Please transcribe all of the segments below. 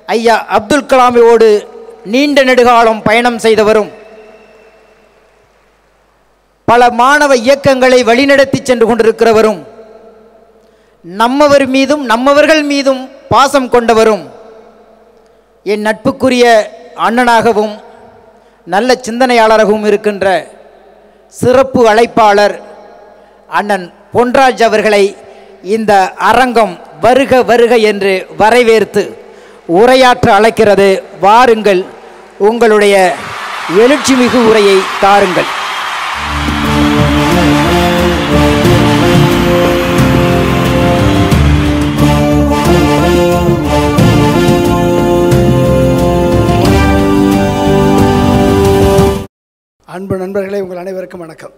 ஐயா அப்துல் கலாமோடு நீண்ட நெடுகாலம் பயணம் செய்தவரும் பல மாணவ இயக்கங்களை வழிநடத்தி சென்று கொண்டிருக்கிறவரும் நம்மவர் மீதும் நம்மவர்கள் மீதும் பாசம் கொண்டவரும் என் நட்புக்குரிய அண்ணனாகவும் நல்ல சிந்தனையாளராகவும் இருக்கின்ற சிறப்பு அழைப்பாளர் அண்ணன் பொன்ராஜ் அவர்களை இந்த அரங்கம் வருக வருக என்று வரவேற்று உரையாற்ற அழைக்கிறது வாருங்கள் உங்களுடைய எழுச்சிமிகு உரையை தாருங்கள் அன்பு நண்பர்களே உங்கள் அனைவருக்கும் வணக்கம்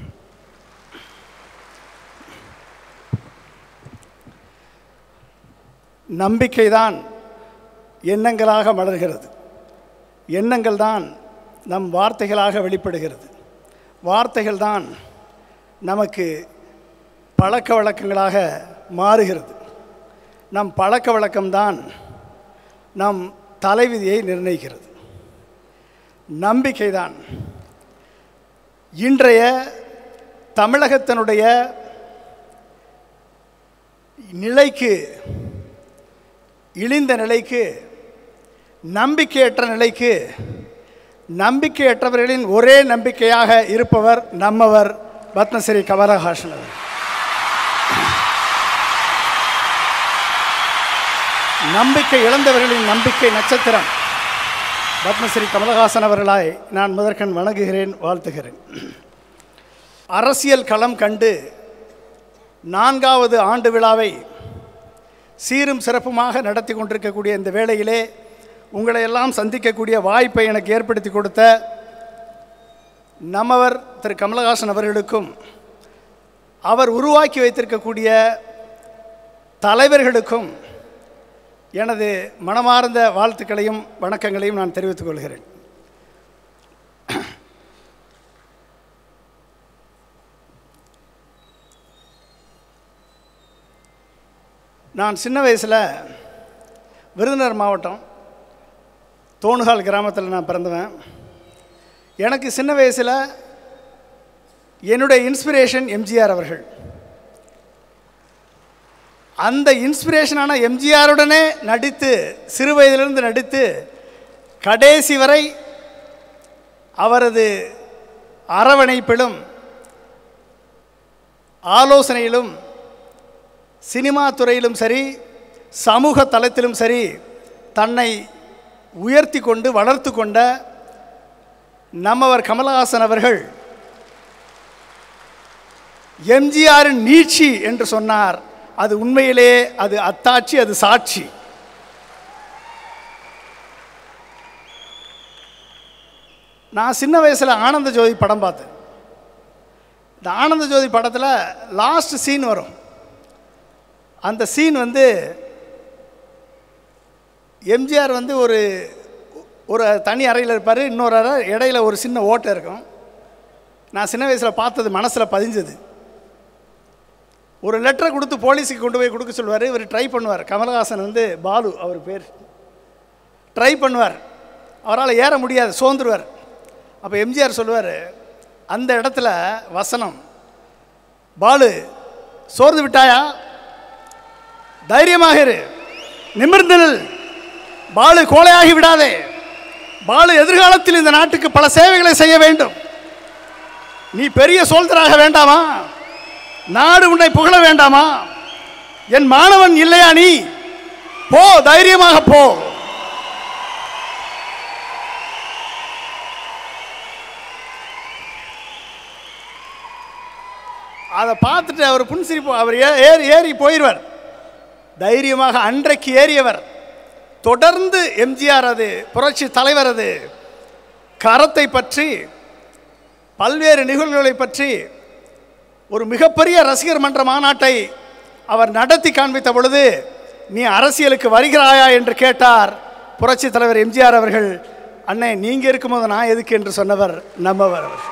நம்பிக்கைதான் எண்ணங்களாக மலர்கிறது எண்ணங்கள் தான் நம் வார்த்தைகளாக வெளிப்படுகிறது வார்த்தைகள் தான் நமக்கு பழக்க வழக்கங்களாக மாறுகிறது நம் பழக்க வழக்கம்தான் நம் தலைவிதியை நிர்ணயிக்கிறது நம்பிக்கைதான் இன்றைய தமிழகத்தினுடைய நிலைக்கு இழிந்த நிலைக்கு நம்பிக்கையற்ற நிலைக்கு நம்பிக்கையற்றவர்களின் ஒரே நம்பிக்கையாக இருப்பவர் நம்மவர் பத்மஸ்ரீ கமலஹாசன் அவர் நம்பிக்கை இழந்தவர்களின் நம்பிக்கை நட்சத்திரம் பத்மஸ்ரீ கமலஹாசன் அவர்களாய் நான் முதற்கண் வணங்குகிறேன் வாழ்த்துகிறேன் அரசியல் களம் கண்டு நான்காவது ஆண்டு விழாவை சீரும் சிறப்புமாக நடத்தி கொண்டிருக்கக்கூடிய இந்த வேளையிலே உங்களை எல்லாம் சந்திக்கக்கூடிய வாய்ப்பை எனக்கு ஏற்படுத்தி கொடுத்த நம்மவர் திரு கமலஹாசன் அவர்களுக்கும் அவர் உருவாக்கி வைத்திருக்கக்கூடிய தலைவர்களுக்கும் எனது மனமார்ந்த வாழ்த்துக்களையும் வணக்கங்களையும் நான் தெரிவித்துக் கொள்கிறேன் நான் சின்ன வயசில் விருதுநகர் மாவட்டம் தோணுகால் கிராமத்தில் நான் பிறந்தவன் எனக்கு சின்ன வயசில் என்னுடைய இன்ஸ்பிரேஷன் எம்ஜிஆர் அவர்கள் அந்த இன்ஸ்பிரேஷனான எம்ஜிஆருடனே நடித்து சிறு வயதிலிருந்து நடித்து கடைசி வரை அவரது அரவணைப்பிலும் ஆலோசனையிலும் சினிமா துறையிலும் சரி சமூக தளத்திலும் சரி தன்னை உயர்த்தி கொண்டு வளர்த்து கொண்ட நம்மவர் கமலஹாசன் அவர்கள் எம்ஜிஆரின் நீட்சி என்று சொன்னார் அது உண்மையிலே அது அத்தாட்சி அது சாட்சி நான் சின்ன வயசில் ஆனந்த ஜோதி படம் பார்த்தேன் இந்த ஆனந்த ஜோதி படத்தில் லாஸ்ட் சீன் வரும் அந்த சீன் வந்து எம்ஜிஆர் வந்து ஒரு ஒரு தனி அறையில் இருப்பார் இன்னொரு அறை இடையில ஒரு சின்ன ஓட்டை இருக்கும் நான் சின்ன வயசில் பார்த்தது மனசில் பதிஞ்சது ஒரு லெட்டரை கொடுத்து போலீஸுக்கு கொண்டு போய் கொடுக்க சொல்லுவார் இவர் ட்ரை பண்ணுவார் கமலஹாசன் வந்து பாலு அவர் பேர் ட்ரை பண்ணுவார் அவரால் ஏற முடியாது சோர்ந்துருவார் அப்போ எம்ஜிஆர் சொல்லுவார் அந்த இடத்துல வசனம் பாலு சோர்ந்து விட்டாயா தைரியமாக இரு நிமிர்ந்து நில் பாலு கோலையாகி விடாதே பாலு எதிர்காலத்தில் இந்த நாட்டுக்கு பல சேவைகளை செய்ய வேண்டும் நீ பெரிய சோல்தராக வேண்டாமா நாடு உன்னை புகழ வேண்டாமா என் மாணவன் இல்லையா நீ போ தைரியமாக போ அதை பார்த்துட்டு அவர் புன்சிரிப்பு அவர் ஏ- ஏறி ஏறி போயிடுவார் தைரியமாக அன்றைக்கு ஏறியவர் தொடர்ந்து எம்ஜிஆர் அது புரட்சி தலைவர் அது கரத்தை பற்றி பல்வேறு நிகழ்வுகளை பற்றி ஒரு மிகப்பெரிய ரசிகர் மன்ற மாநாட்டை அவர் நடத்தி காண்பித்த பொழுது நீ அரசியலுக்கு வருகிறாயா என்று கேட்டார் புரட்சி தலைவர் எம்ஜிஆர் அவர்கள் அண்ணே நீங்க இருக்கும்போது நான் எதுக்கு என்று சொன்னவர் நம்மவர் அவர்கள்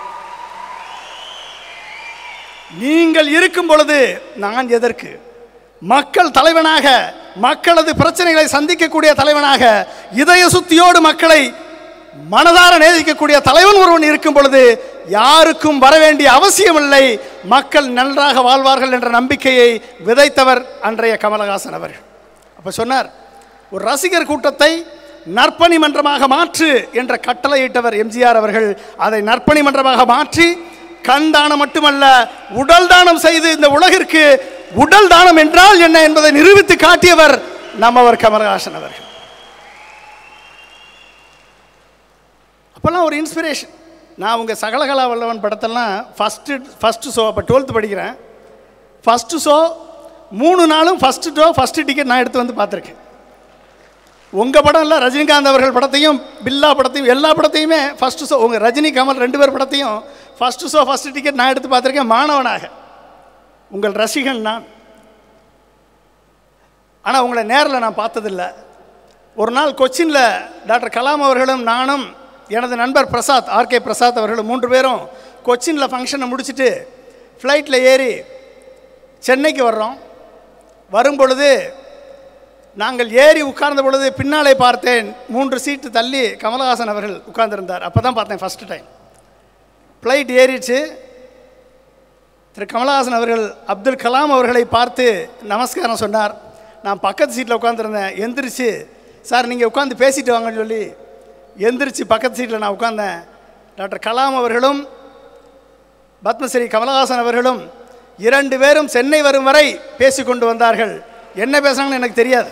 நீங்கள் இருக்கும் பொழுது நான் எதற்கு மக்கள் தலைவனாக மக்களது பிரச்சனைகளை சந்திக்கக்கூடிய தலைவனாக இதய சுத்தியோடு மக்களை மனதார நேசிக்கக்கூடிய தலைவன் ஒருவன் இருக்கும் பொழுது யாருக்கும் வர வேண்டிய அவசியமில்லை மக்கள் நன்றாக வாழ்வார்கள் என்ற நம்பிக்கையை விதைத்தவர் அன்றைய கமலஹாசன் அவர்கள் அப்ப சொன்னார் ஒரு ரசிகர் கூட்டத்தை நற்பணி மன்றமாக மாற்று என்ற கட்டளையிட்டவர் எம்ஜிஆர் அவர்கள் அதை நற்பணி மன்றமாக மாற்றி கண் தானம் மட்டுமல்ல உடல் தானம் செய்து இந்த உலகிற்கு உடல் தானம் என்றால் என்ன என்பதை நிரூபித்து காட்டியவர் நம்மவர் கமலஹாசன் அவர்கள் அப்போல்லாம் ஒரு இன்ஸ்பிரேஷன் நான் உங்கள் சகலகலா வல்லவன் படத்தெல்லாம் ஃபஸ்ட்டு ஃபஸ்ட்டு ஷோ அப்போ டுவெல்த்து படிக்கிறேன் ஃபஸ்ட்டு ஷோ மூணு நாளும் ஃபஸ்ட்டு ஷோ ஃபஸ்ட்டு டிக்கெட் நான் எடுத்து வந்து பார்த்துருக்கேன் உங்கள் படம் இல்லை ரஜினிகாந்த் அவர்கள் படத்தையும் பில்லா படத்தையும் எல்லா படத்தையுமே ஃபஸ்ட்டு ஷோ உங்கள் ரஜினி கமல் ரெண்டு பேர் படத்தையும் ஃபஸ்ட்டு ஷோ ஃபஸ்ட்டு டிக்கெட் நான் எடுத்து பார்த்துருக்கேன் மாணவனாக உங்கள் ரசிகன் நான் ஆனால் உங்களை நேரில் நான் பார்த்ததில்ல ஒரு நாள் கொச்சினில் டாக்டர் கலாம் அவர்களும் நானும் எனது நண்பர் பிரசாத் ஆர்கே பிரசாத் அவர்களும் மூன்று பேரும் கொச்சினில் ஃபங்க்ஷனை முடிச்சுட்டு ஃப்ளைட்டில் ஏறி சென்னைக்கு வர்றோம் வரும் பொழுது நாங்கள் ஏறி உட்கார்ந்த பொழுது பின்னாலே பார்த்தேன் மூன்று சீட்டு தள்ளி கமலஹாசன் அவர்கள் உட்கார்ந்திருந்தார் அப்போ தான் பார்த்தேன் ஃபஸ்ட்டு டைம் ஃப்ளைட் ஏறிச்சு திரு கமலஹாசன் அவர்கள் அப்துல் கலாம் அவர்களை பார்த்து நமஸ்காரம் சொன்னார் நான் பக்கத்து சீட்டில் உட்காந்துருந்தேன் எந்திரிச்சு சார் நீங்கள் உட்காந்து பேசிட்டு வாங்கன்னு சொல்லி எந்திரிச்சு பக்கத்து சீட்டில் நான் உட்கார்ந்தேன் டாக்டர் கலாம் அவர்களும் பத்மஸ்ரீ கமலஹாசன் அவர்களும் இரண்டு பேரும் சென்னை வரும் வரை பேசிக்கொண்டு வந்தார்கள் என்ன பேசுனாங்கன்னு எனக்கு தெரியாது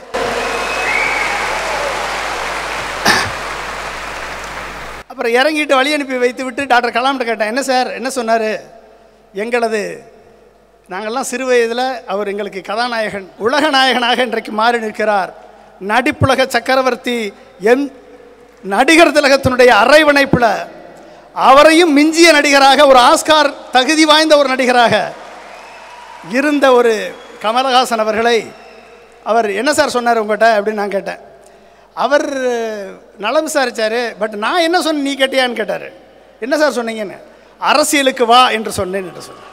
அப்புறம் இறங்கிட்டு வழி அனுப்பி வைத்து விட்டு டாக்டர் கலாம்கிட்ட கேட்டேன் என்ன சார் என்ன சொன்னார் எங்களது நாங்கள்லாம் சிறு வயதில் அவர் எங்களுக்கு கதாநாயகன் உலக நாயகனாக இன்றைக்கு மாறி நிற்கிறார் நடிப்புலக சக்கரவர்த்தி எம் நடிகர் திலகத்தினுடைய அரைவணைப்பில் அவரையும் மிஞ்சிய நடிகராக ஒரு ஆஸ்கார் தகுதி வாய்ந்த ஒரு நடிகராக இருந்த ஒரு கமலஹாசன் அவர்களை அவர் என்ன சார் சொன்னார் உங்கள்கிட்ட அப்படின்னு நான் கேட்டேன் அவர் நலம் விசாரிச்சார் பட் நான் என்ன சொன்னேன் நீ கேட்டியான்னு கேட்டார் என்ன சார் சொன்னீங்கன்னு அரசியலுக்கு வா என்று சொன்னேன் என்று சொன்னேன்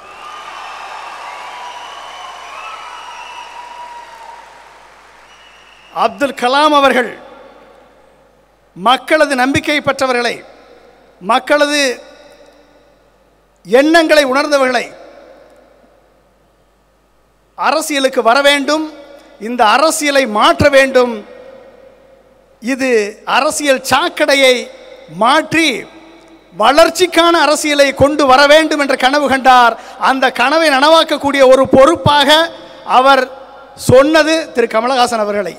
அப்துல் கலாம் அவர்கள் மக்களது நம்பிக்கை பெற்றவர்களை மக்களது எண்ணங்களை உணர்ந்தவர்களை அரசியலுக்கு வர வேண்டும் இந்த அரசியலை மாற்ற வேண்டும் இது அரசியல் சாக்கடையை மாற்றி வளர்ச்சிக்கான அரசியலை கொண்டு வர வேண்டும் என்ற கனவு கண்டார் அந்த கனவை நனவாக்கக்கூடிய ஒரு பொறுப்பாக அவர் சொன்னது திரு கமலஹாசன் அவர்களை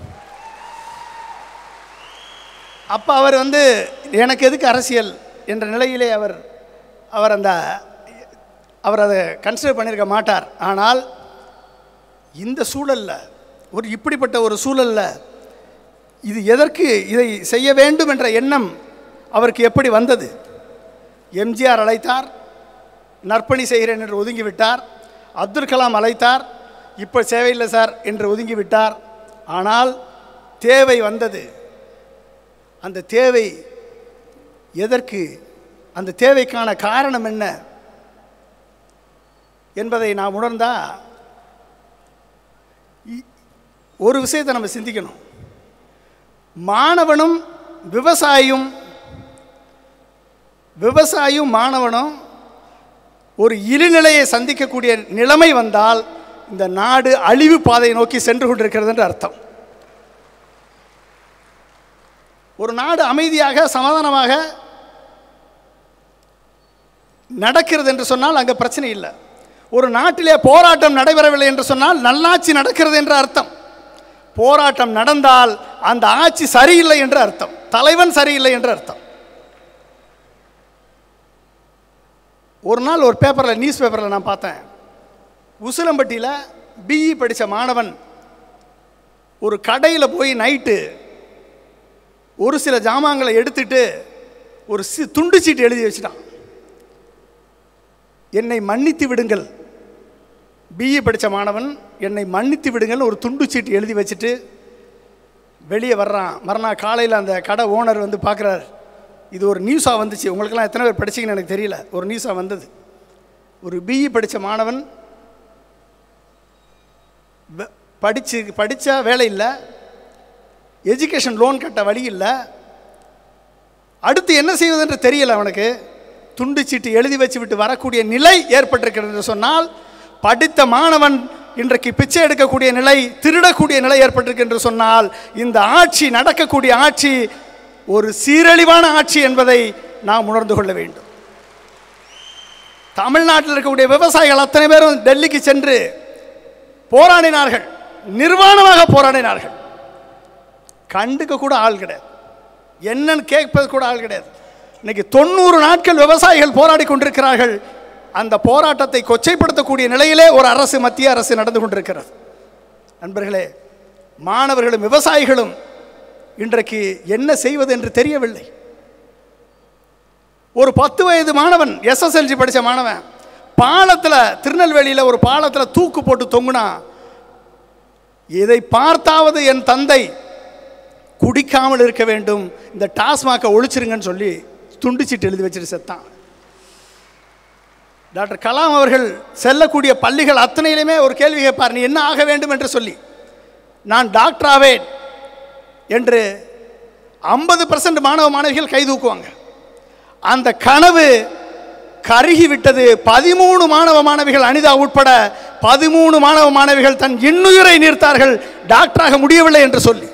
அப்போ அவர் வந்து எனக்கு எதுக்கு அரசியல் என்ற நிலையிலே அவர் அவர் அந்த அவர் அதை கன்சிடர் பண்ணியிருக்க மாட்டார் ஆனால் இந்த சூழலில் ஒரு இப்படிப்பட்ட ஒரு சூழலில் இது எதற்கு இதை செய்ய வேண்டும் என்ற எண்ணம் அவருக்கு எப்படி வந்தது எம்ஜிஆர் அழைத்தார் நற்பணி செய்கிறேன் என்று ஒதுங்கிவிட்டார் அப்துல் கலாம் அழைத்தார் இப்போ சேவையில்லை சார் என்று ஒதுங்கிவிட்டார் ஆனால் தேவை வந்தது அந்த தேவை எதற்கு அந்த தேவைக்கான காரணம் என்ன என்பதை நாம் உணர்ந்தா இ- ஒரு விஷயத்தை நம்ம சிந்திக்கணும் மாணவனும் விவசாயியும் விவசாயியும் மாணவனும் ஒரு இழிநிலையை சந்திக்கக்கூடிய நிலைமை வந்தால் இந்த நாடு அழிவு பாதையை நோக்கி சென்று கொண்டிருக்கிறது என்று அர்த்தம் ஒரு நாடு அமைதியாக சமாதானமாக நடக்கிறது என்று சொன்னால் அங்கே பிரச்சனை இல்லை ஒரு நாட்டிலே போராட்டம் நடைபெறவில்லை என்று சொன்னால் நல்லாட்சி நடக்கிறது என்று அர்த்தம் போராட்டம் நடந்தால் அந்த ஆட்சி சரியில்லை என்று அர்த்தம் தலைவன் சரியில்லை என்று அர்த்தம் ஒரு நாள் ஒரு பேப்பரில் நியூஸ் பேப்பரில் நான் பார்த்தேன் உசிலம்பட்டியில் பிஇ படித்த மாணவன் ஒரு கடையில் போய் நைட்டு ஒரு சில ஜாமான்களை எடுத்துட்டு ஒரு சி துண்டு சீட்டு எழுதி வச்சுட்டான் என்னை மன்னித்து விடுங்கள் பிஇ படித்த மாணவன் என்னை மன்னித்து விடுங்கள் ஒரு துண்டு சீட்டு எழுதி வச்சுட்டு வெளியே வர்றான் மறுநாள் காலையில் அந்த கடை ஓனர் வந்து பார்க்குறாரு இது ஒரு நியூஸாக வந்துச்சு உங்களுக்கெல்லாம் எத்தனை பேர் படிச்சீங்கன்னு எனக்கு தெரியல ஒரு நியூஸாக வந்தது ஒரு பிஇ படித்த மாணவன் வெ- படித்து படித்தா வேலை இல்லை எஜுகேஷன் லோன் கட்ட வழி இல்லை அடுத்து என்ன செய்வதென்று தெரியல அவனுக்கு துண்டு சீட்டு எழுதி வச்சு விட்டு வரக்கூடிய நிலை ஏற்பட்டிருக்கிறது என்று சொன்னால் படித்த மாணவன் இன்றைக்கு பிச்சை எடுக்கக்கூடிய நிலை திருடக்கூடிய நிலை ஏற்பட்டிருக்கு என்று சொன்னால் இந்த ஆட்சி நடக்கக்கூடிய ஆட்சி ஒரு சீரழிவான ஆட்சி என்பதை நாம் உணர்ந்து கொள்ள வேண்டும் தமிழ்நாட்டில் இருக்கக்கூடிய விவசாயிகள் அத்தனை பேரும் டெல்லிக்கு சென்று போராடினார்கள் நிர்வாணமாக போராடினார்கள் கண்டுக்க கூட ஆள் கிடையாது என்னன்னு கேட்பது கூட ஆள் கிடையாது இன்னைக்கு தொண்ணூறு நாட்கள் விவசாயிகள் போராடி கொண்டிருக்கிறார்கள் அந்த போராட்டத்தை கொச்சைப்படுத்தக்கூடிய நிலையிலே ஒரு அரசு மத்திய அரசு நடந்து கொண்டிருக்கிறது நண்பர்களே மாணவர்களும் விவசாயிகளும் இன்றைக்கு என்ன செய்வது என்று தெரியவில்லை ஒரு பத்து வயது மாணவன் எஸ்எஸ்எல்சி படித்த மாணவன் பாலத்தில் திருநெல்வேலியில் ஒரு பாலத்தில் தூக்கு போட்டு தொங்குனா இதை பார்த்தாவது என் தந்தை குடிக்காமல் இருக்க வேண்டும் இந்த டாஸ்மாக்கை ஒழிச்சிருங்கன்னு சொல்லி துண்டு சீட்டு எழுதி வச்சுட்டு செத்தான் டாக்டர் கலாம் அவர்கள் செல்லக்கூடிய பள்ளிகள் அத்தனையிலுமே ஒரு கேள்வி கேட்பார் நீ என்ன ஆக வேண்டும் என்று சொல்லி நான் டாக்டர் ஆவேன் என்று ஐம்பது பர்சன்ட் மாணவ மாணவிகள் கை தூக்குவாங்க அந்த கனவு கருகி விட்டது பதிமூணு மாணவ மாணவிகள் அனிதா உட்பட பதிமூணு மாணவ மாணவிகள் தன் இன்னுயிரை நீர்த்தார்கள் டாக்டராக முடியவில்லை என்று சொல்லி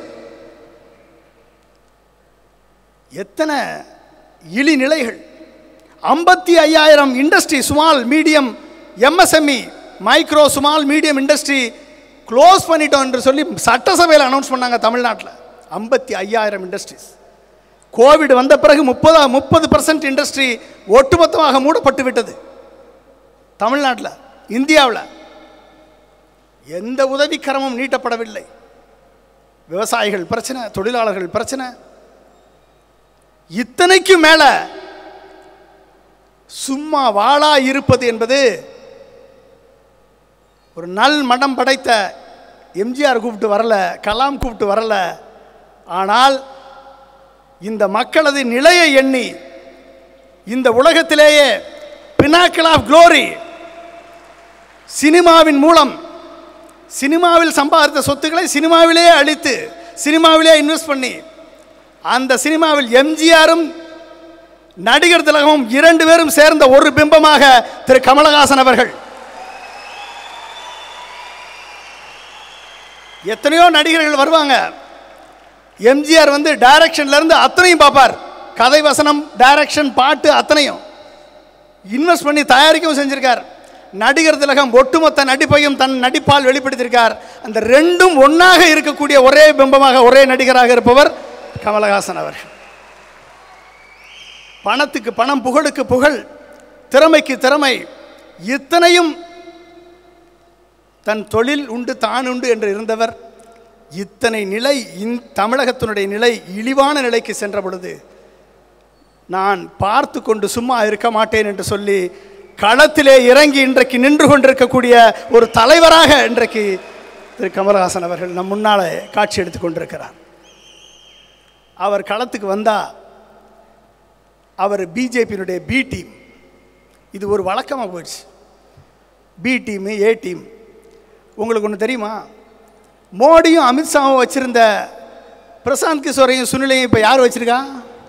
எத்தனை இழிநிலைகள் ஐம்பத்தி ஐயாயிரம் industry small medium MSME micro small medium industry close பண்ணிட்டோம் என்று சொல்லி சட்டசபையில் அனௌன்ஸ் பண்ணாங்க தமிழ்நாட்டில் ஐம்பத்தி ஐயாயிரம் இண்டஸ்ட்ரீஸ் கோவிட் வந்த பிறகு முப்பதா முப்பது பர்சன்ட் இண்டஸ்ட்ரி ஒட்டுமொத்தமாக மூடப்பட்டு விட்டது தமிழ்நாட்டில் இந்தியாவில் எந்த உதவிக்கரமும் நீட்டப்படவில்லை விவசாயிகள் பிரச்சனை தொழிலாளர்கள் பிரச்சனை இத்தனைக்கும் மேல சும்மா வாளா இருப்பது என்பது ஒரு நல் மனம் படைத்த எம்ஜிஆர் கூப்பிட்டு வரல கலாம் கூப்பிட்டு வரல ஆனால் இந்த மக்களது நிலையை எண்ணி இந்த உலகத்திலேயே பினாக்கிள் ஆஃப் க்ளோரி சினிமாவின் மூலம் சினிமாவில் சம்பாதித்த சொத்துக்களை சினிமாவிலேயே அழித்து சினிமாவிலே இன்வெஸ்ட் பண்ணி அந்த சினிமாவில் எம்ஜிஆரும் நடிகர் திலகமும் இரண்டு பேரும் சேர்ந்த ஒரு பிம்பமாக திரு கமலஹாசன் அவர்கள் எத்தனையோ நடிகர்கள் வருவாங்க எம்ஜிஆர் வந்து டைரக்ஷன்ல இருந்து அத்தனையும் பார்ப்பார் கதை வசனம் டைரக்ஷன் பாட்டு அத்தனையும் இன்வெஸ்ட் பண்ணி தயாரிக்கவும் செஞ்சிருக்கார் நடிகர் திலகம் ஒட்டுமொத்த நடிப்பையும் தன் நடிப்பால் வெளிப்படுத்தியிருக்கார் அந்த ரெண்டும் ஒன்றாக இருக்கக்கூடிய ஒரே பிம்பமாக ஒரே நடிகராக இருப்பவர் கமலஹாசன் அவர்கள் பணத்துக்கு பணம் புகழுக்கு புகழ் திறமைக்கு திறமை இத்தனையும் தன் தொழில் உண்டு தான் உண்டு என்று இருந்தவர் இத்தனை நிலை இந் தமிழகத்தினுடைய நிலை இழிவான நிலைக்கு சென்ற பொழுது நான் பார்த்து கொண்டு சும்மா இருக்க மாட்டேன் என்று சொல்லி களத்திலே இறங்கி இன்றைக்கு நின்று கொண்டிருக்கக்கூடிய ஒரு தலைவராக இன்றைக்கு திரு கமலஹாசன் அவர்கள் நம் முன்னாலே காட்சி எடுத்து கொண்டிருக்கிறார் அவர் களத்துக்கு வந்தா அவர் பிஜேபியினுடைய பி டீம் இது ஒரு வழக்கமாக போயிடுச்சு பி டீமு ஏ டீம் உங்களுக்கு ஒன்று தெரியுமா மோடியும் அமித்ஷாவும் வச்சிருந்த பிரசாந்த் கிஷோரையும் சுனிலையும் இப்போ யார் வச்சிருக்கா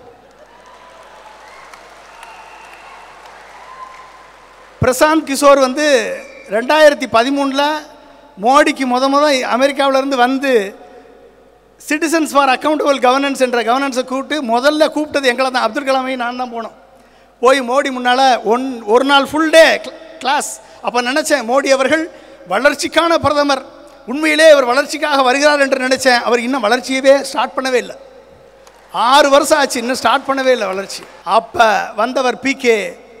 பிரசாந்த் கிஷோர் வந்து ரெண்டாயிரத்தி பதிமூணில் மோடிக்கு முத முத அமெரிக்காவிலேருந்து வந்து சிட்டிசன்ஸ் ஃபார் அக்கௌண்டபிள் கவர்னன்ஸ் என்ற கவர்னன்ஸை கூப்பிட்டு முதல்ல கூப்பிட்டது எங்களை தான் அப்துல் கலாமையும் நான் தான் போனோம் போய் மோடி முன்னால் ஒன் ஒரு நாள் ஃபுல் டே கிளாஸ் அப்போ நினச்சேன் மோடி அவர்கள் வளர்ச்சிக்கான பிரதமர் உண்மையிலே அவர் வளர்ச்சிக்காக வருகிறார் என்று நினச்சேன் அவர் இன்னும் வளர்ச்சியவே ஸ்டார்ட் பண்ணவே இல்லை ஆறு வருஷம் ஆச்சு இன்னும் ஸ்டார்ட் பண்ணவே இல்லை வளர்ச்சி அப்போ வந்தவர் பிகே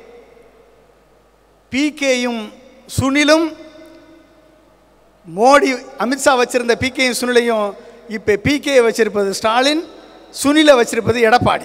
பிகேயும் சுனிலும் மோடி அமித்ஷா வச்சிருந்த பிகேயும் சுனிலையும் இப்போ பிகே வச்சிருப்பது ஸ்டாலின் சுனிலை வச்சிருப்பது எடப்பாடி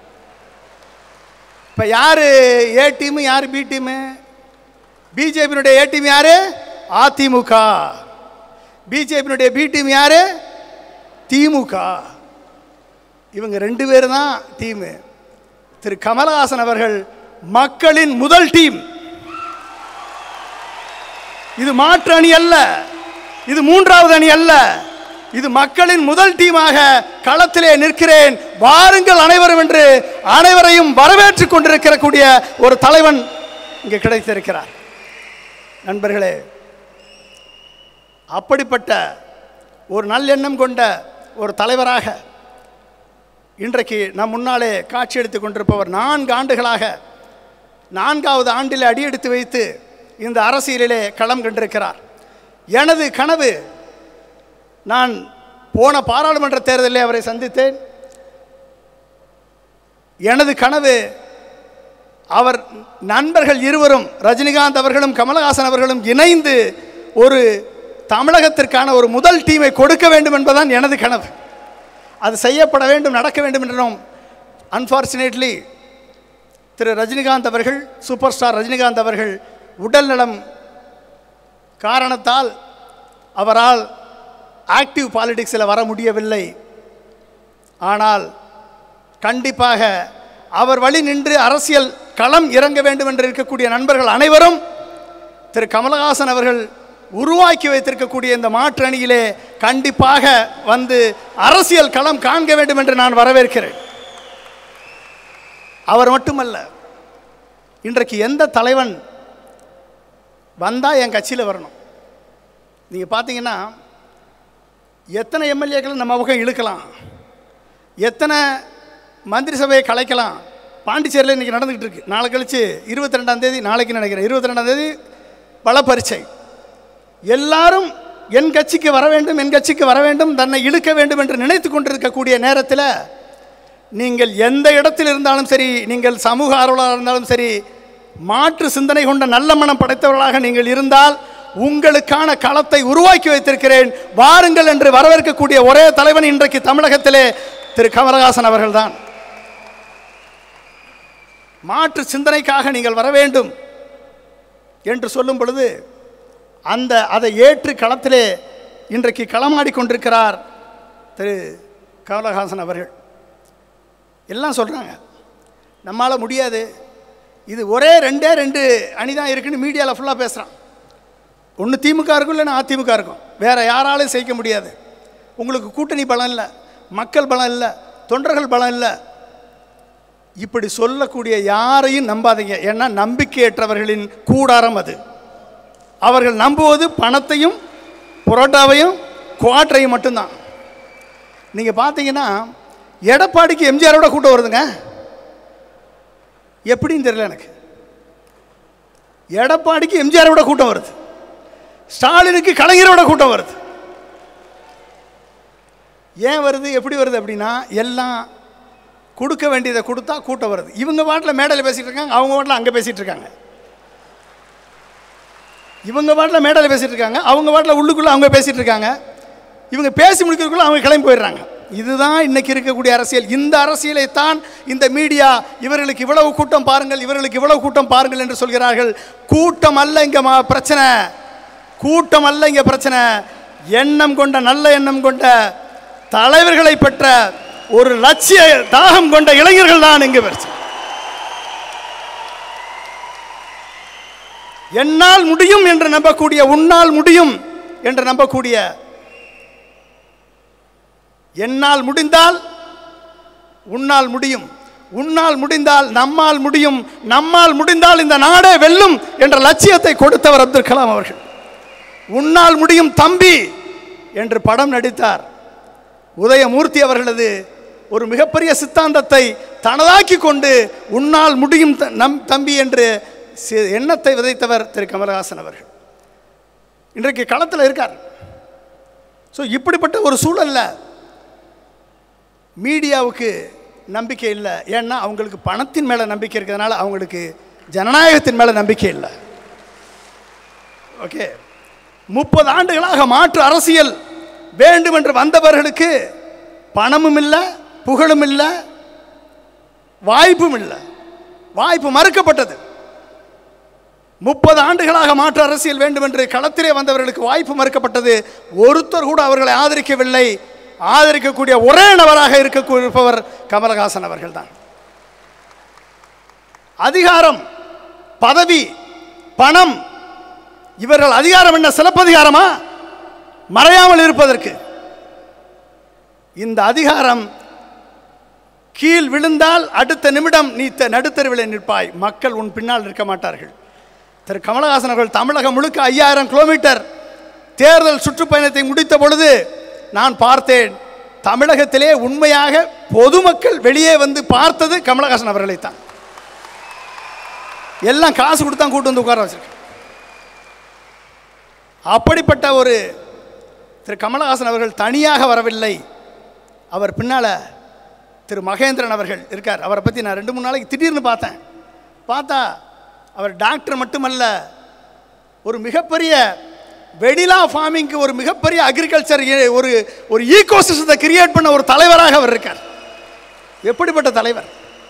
இப்போ யார் ஏ டீமு யார் பி டீமு பிஜேபியினுடைய ஏ டீம் யார் அதிமுக பிஜேபியினுடைய பி டீம் யார் திமுக இவங்க ரெண்டு பேர் தான் டீமு திரு கமலஹாசன் அவர்கள் மக்களின் முதல் டீம் இது மாற்று அணி அல்ல இது மூன்றாவது அணி அல்ல இது மக்களின் முதல் டீமாக களத்திலே நிற்கிறேன் வாருங்கள் அனைவரும் என்று அனைவரையும் வரவேற்றுக் கொண்டிருக்கிற கூடிய ஒரு தலைவன் இங்கே கிடைத்திருக்கிறார் நண்பர்களே அப்படிப்பட்ட ஒரு நல்லெண்ணம் கொண்ட ஒரு தலைவராக இன்றைக்கு நம் முன்னாலே காட்சி எடுத்துக் கொண்டிருப்பவர் நான்கு ஆண்டுகளாக நான்காவது ஆண்டில் அடியெடுத்து வைத்து இந்த அரசியலிலே களம் கண்டிருக்கிறார் எனது கனவு நான் போன பாராளுமன்ற தேர்தலில் அவரை சந்தித்தேன் எனது கனவு அவர் நண்பர்கள் இருவரும் ரஜினிகாந்த் அவர்களும் கமலஹாசன் அவர்களும் இணைந்து ஒரு தமிழகத்திற்கான ஒரு முதல் டீமை கொடுக்க வேண்டும் என்பதுதான் எனது கனவு அது செய்யப்பட வேண்டும் நடக்க வேண்டும் என்றும் அன்ஃபார்ச்சுனேட்லி திரு ரஜினிகாந்த் அவர்கள் சூப்பர் ஸ்டார் ரஜினிகாந்த் அவர்கள் உடல்நலம் காரணத்தால் அவரால் ஆக்டிவ் பாலிடிக்ஸில் வர முடியவில்லை ஆனால் கண்டிப்பாக அவர் வழி நின்று அரசியல் களம் இறங்க வேண்டும் என்று இருக்கக்கூடிய நண்பர்கள் அனைவரும் திரு கமலஹாசன் அவர்கள் உருவாக்கி வைத்திருக்கக்கூடிய இந்த மாற்று அணியிலே கண்டிப்பாக வந்து அரசியல் களம் காண்க வேண்டும் என்று நான் வரவேற்கிறேன் அவர் மட்டுமல்ல இன்றைக்கு எந்த தலைவன் வந்தால் என் கட்சியில் வரணும் நீங்கள் பார்த்தீங்கன்னா எத்தனை எம்எல்ஏக்களை நம்ம பக்கம் இழுக்கலாம் எத்தனை மந்திரி சபையை கலைக்கலாம் பாண்டிச்சேரியில் இன்றைக்கி நடந்துக்கிட்டு இருக்கு நாளை கழிச்சு இருபத்தி ரெண்டாம் தேதி நாளைக்கு நினைக்கிறேன் இருபத்தி ரெண்டாம் தேதி பல பரீட்சை எல்லாரும் என் கட்சிக்கு வர வேண்டும் என் கட்சிக்கு வர வேண்டும் தன்னை இழுக்க வேண்டும் என்று நினைத்து கொண்டிருக்கக்கூடிய நேரத்தில் நீங்கள் எந்த இடத்தில் இருந்தாலும் சரி நீங்கள் சமூக ஆர்வலராக இருந்தாலும் சரி மாற்று சிந்தனை கொண்ட நல்ல மனம் படைத்தவர்களாக நீங்கள் இருந்தால் உங்களுக்கான களத்தை உருவாக்கி வைத்திருக்கிறேன் வாருங்கள் என்று வரவேற்கக்கூடிய ஒரே தலைவன் இன்றைக்கு தமிழகத்திலே திரு கமலஹாசன் அவர்கள்தான் மாற்று சிந்தனைக்காக நீங்கள் வர வேண்டும் என்று சொல்லும் பொழுது அந்த அதை ஏற்று களத்திலே இன்றைக்கு களமாடி கொண்டிருக்கிறார் திரு கமலஹாசன் அவர்கள் எல்லாம் சொல்கிறாங்க நம்மால் முடியாது இது ஒரே ரெண்டே ரெண்டு அணி தான் இருக்குன்னு மீடியாவில் ஃபுல்லாக பேசுகிறான் ஒன்று திமுக இருக்கும் இல்லைன்னா அதிமுக இருக்கும் வேறு யாராலும் செய்ய முடியாது உங்களுக்கு கூட்டணி பலம் இல்லை மக்கள் பலம் இல்லை தொண்டர்கள் பலம் இல்லை இப்படி சொல்லக்கூடிய யாரையும் நம்பாதீங்க ஏன்னா நம்பிக்கையற்றவர்களின் கூடாரம் அது அவர்கள் நம்புவது பணத்தையும் புரோட்டாவையும் குவாட்டரையும் மட்டும்தான் நீங்கள் பார்த்தீங்கன்னா எடப்பாடிக்கு எம்ஜிஆரோட கூட்டம் வருதுங்க எப்படின்னு தெரியல எனக்கு எடப்பாடிக்கு எம்ஜிஆரோட கூட்டம் வருது ஸ்டாலினுக்கு கலைஞரோட கூட்டம் வருது ஏன் வருது எப்படி வருது அப்படின்னா எல்லாம் கொடுக்க வேண்டியதை கொடுத்தா கூட்டம் வருது இவங்க பாட்டில் மேடையில் பேசிகிட்டு இருக்காங்க அவங்க பாட்டில் அங்கே பேசிகிட்டு இருக்காங்க இவங்க பாட்டில் மேடையில் பேசிகிட்டு இருக்காங்க அவங்க பாட்டில் உள்ளுக்குள்ளே அவங்க பேசிகிட்டு இருக்காங்க இவங்க பேசி முடிக்கிறதுக்குள்ளே அவங்க கிளம்பி போயிடுறாங்க இதுதான் இன்னைக்கு இருக்கக்கூடிய அரசியல் இந்த அரசியலை தான் இந்த மீடியா இவர்களுக்கு இவ்வளவு கூட்டம் பாருங்கள் இவர்களுக்கு இவ்வளவு கூட்டம் பாருங்கள் என்று சொல்கிறார்கள் கூட்டம் அல்ல இங்கே மா பிரச்சனை கூட்டம் அல்ல இங்கே பிரச்சனை எண்ணம் கொண்ட நல்ல எண்ணம் கொண்ட தலைவர்களை பெற்ற ஒரு லட்சிய தாகம் கொண்ட இளைஞர்கள் தான் இங்கே பிரச்சனை என்னால் முடியும் என்று நம்பக்கூடிய உன்னால் முடியும் என்று நம்பக்கூடிய என்னால் முடிந்தால் உன்னால் முடியும் உன்னால் முடிந்தால் நம்மால் முடியும் நம்மால் முடிந்தால் இந்த நாடே வெல்லும் என்ற லட்சியத்தை கொடுத்தவர் அப்துல் கலாம் அவர்கள் உன்னால் முடியும் தம்பி என்று படம் நடித்தார் உதயமூர்த்தி அவர்களது ஒரு மிகப்பெரிய சித்தாந்தத்தை தனதாக்கி கொண்டு உன்னால் முடியும் த- நம் தம்பி என்று சி- எண்ணத்தை விதைத்தவர் திரு கமலஹாசன் அவர்கள் இன்றைக்கு களத்தில் இருக்கார் ஸோ இப்படிப்பட்ட ஒரு சூழல்ல மீடியாவுக்கு நம்பிக்கை இல்லை ஏன்னா அவங்களுக்கு பணத்தின் மேலே நம்பிக்கை இருக்கிறதுனால அவங்களுக்கு ஜனநாயகத்தின் மேலே நம்பிக்கை இல்லை ஓகே முப்பது ஆண்டுகளாக மாற்று அரசியல் வேண்டும் என்று வந்தவர்களுக்கு பணமும் இல்லை புகழும் இல்லை வாய்ப்பும் இல்லை வாய்ப்பு மறுக்கப்பட்டது முப்பது ஆண்டுகளாக மாற்று அரசியல் வேண்டும் என்று களத்திலே வந்தவர்களுக்கு வாய்ப்பு மறுக்கப்பட்டது ஒருத்தர் கூட அவர்களை ஆதரிக்கவில்லை ஆதரிக்கக்கூடிய ஒரே நபராக இருப்பவர் கமலஹாசன் அவர்கள்தான் அதிகாரம் பதவி பணம் இவர்கள் அதிகாரம் என்ன சிலப்பதிகாரமா மறையாமல் இருப்பதற்கு இந்த அதிகாரம் கீழ் விழுந்தால் அடுத்த நிமிடம் நீ த- நடுத்தருவிலே நிற்பாய் மக்கள் உன் பின்னால் நிற்க மாட்டார்கள் திரு கமலஹாசன் அவர்கள் தமிழகம் முழுக்க ஐயாயிரம் கிலோமீட்டர் தேர்தல் சுற்றுப்பயணத்தை முடித்த பொழுது நான் பார்த்தேன் தமிழகத்திலே உண்மையாக பொதுமக்கள் வெளியே வந்து பார்த்தது கமலஹாசன் அவர்களைத்தான் எல்லாம் காசு கொடுத்தா கூட்டு வந்து உட்கார வச்சிருக்கேன் அப்படிப்பட்ட ஒரு திரு கமலஹாசன் அவர்கள் தனியாக வரவில்லை அவர் பின்னால் திரு மகேந்திரன் அவர்கள் இருக்கார் அவரை பற்றி நான் ரெண்டு மூணு நாளைக்கு திடீர்னு பார்த்தேன் பார்த்தா அவர் டாக்டர் மட்டுமல்ல ஒரு மிகப்பெரிய வெடிலா ஃபார்மிங்க்கு ஒரு மிகப்பெரிய அக்ரிகல்ச்சர் ஒரு ஒரு ஈகோ சிஸ்டத்தை கிரியேட் பண்ண ஒரு தலைவராக அவர் இருக்கார் எப்படிப்பட்ட தலைவர்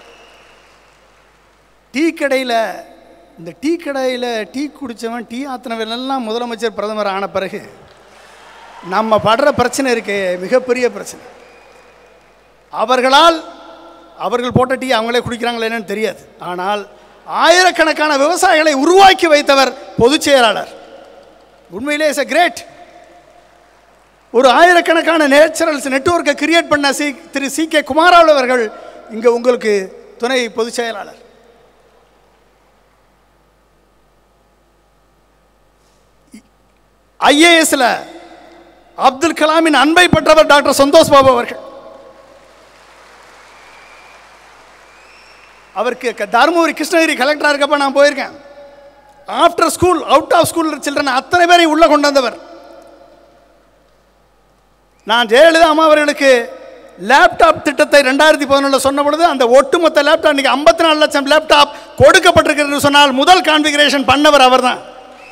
டீ கடையில் இந்த டீ கடையில் டீ குடித்தவன் டீ ஆத்தினவன் எல்லாம் முதலமைச்சர் பிரதமர் ஆன பிறகு நம்ம படுற பிரச்சனை இருக்கே மிகப்பெரிய பிரச்சனை அவர்களால் அவர்கள் போட்ட டீ அவங்களே குடிக்கிறாங்களா என்னன்னு தெரியாது ஆனால் ஆயிரக்கணக்கான விவசாயிகளை உருவாக்கி வைத்தவர் பொதுச் செயலாளர் உண்மையிலே இஸ் a கிரேட் ஒரு ஆயிரக்கணக்கான நேச்சுரல்ஸ் நெட்வொர்க்கை கிரியேட் பண்ண சி திரு சி கே குமாராவ் அவர்கள் இங்கே உங்களுக்கு துணை பொதுச் செயலாளர் ஐஏஎஸ்ல அப்துல் கலாமின் அன்பை பெற்றவர் டாக்டர் சந்தோஷ் பாபு அவர்கள் அவருக்கு க- தருமபுரி கிருஷ்ணகிரி கலெக்டராக இருக்கப்ப நான் போயிருக்கேன் after school out of school children அத்தனை பேரையும் உள்ள கொண்டு வந்தவர் நான் ஜெயலலிதா அம்மா அவர்களுக்கு லேப்டாப் திட்டத்தை ரெண்டாயிரத்தி பதினொன்றில் சொன்ன பொழுது அந்த ஒட்டுமொத்த லேப்டாப் இன்னைக்கு ஐம்பத்தி நாலு லட்சம் லேப்டாப் கொடுக்கப்பட்டிருக்கிறது என்று சொன்னால் முதல் கான்ஃபிகரேஷன் பண்ணவர் அவர்தான்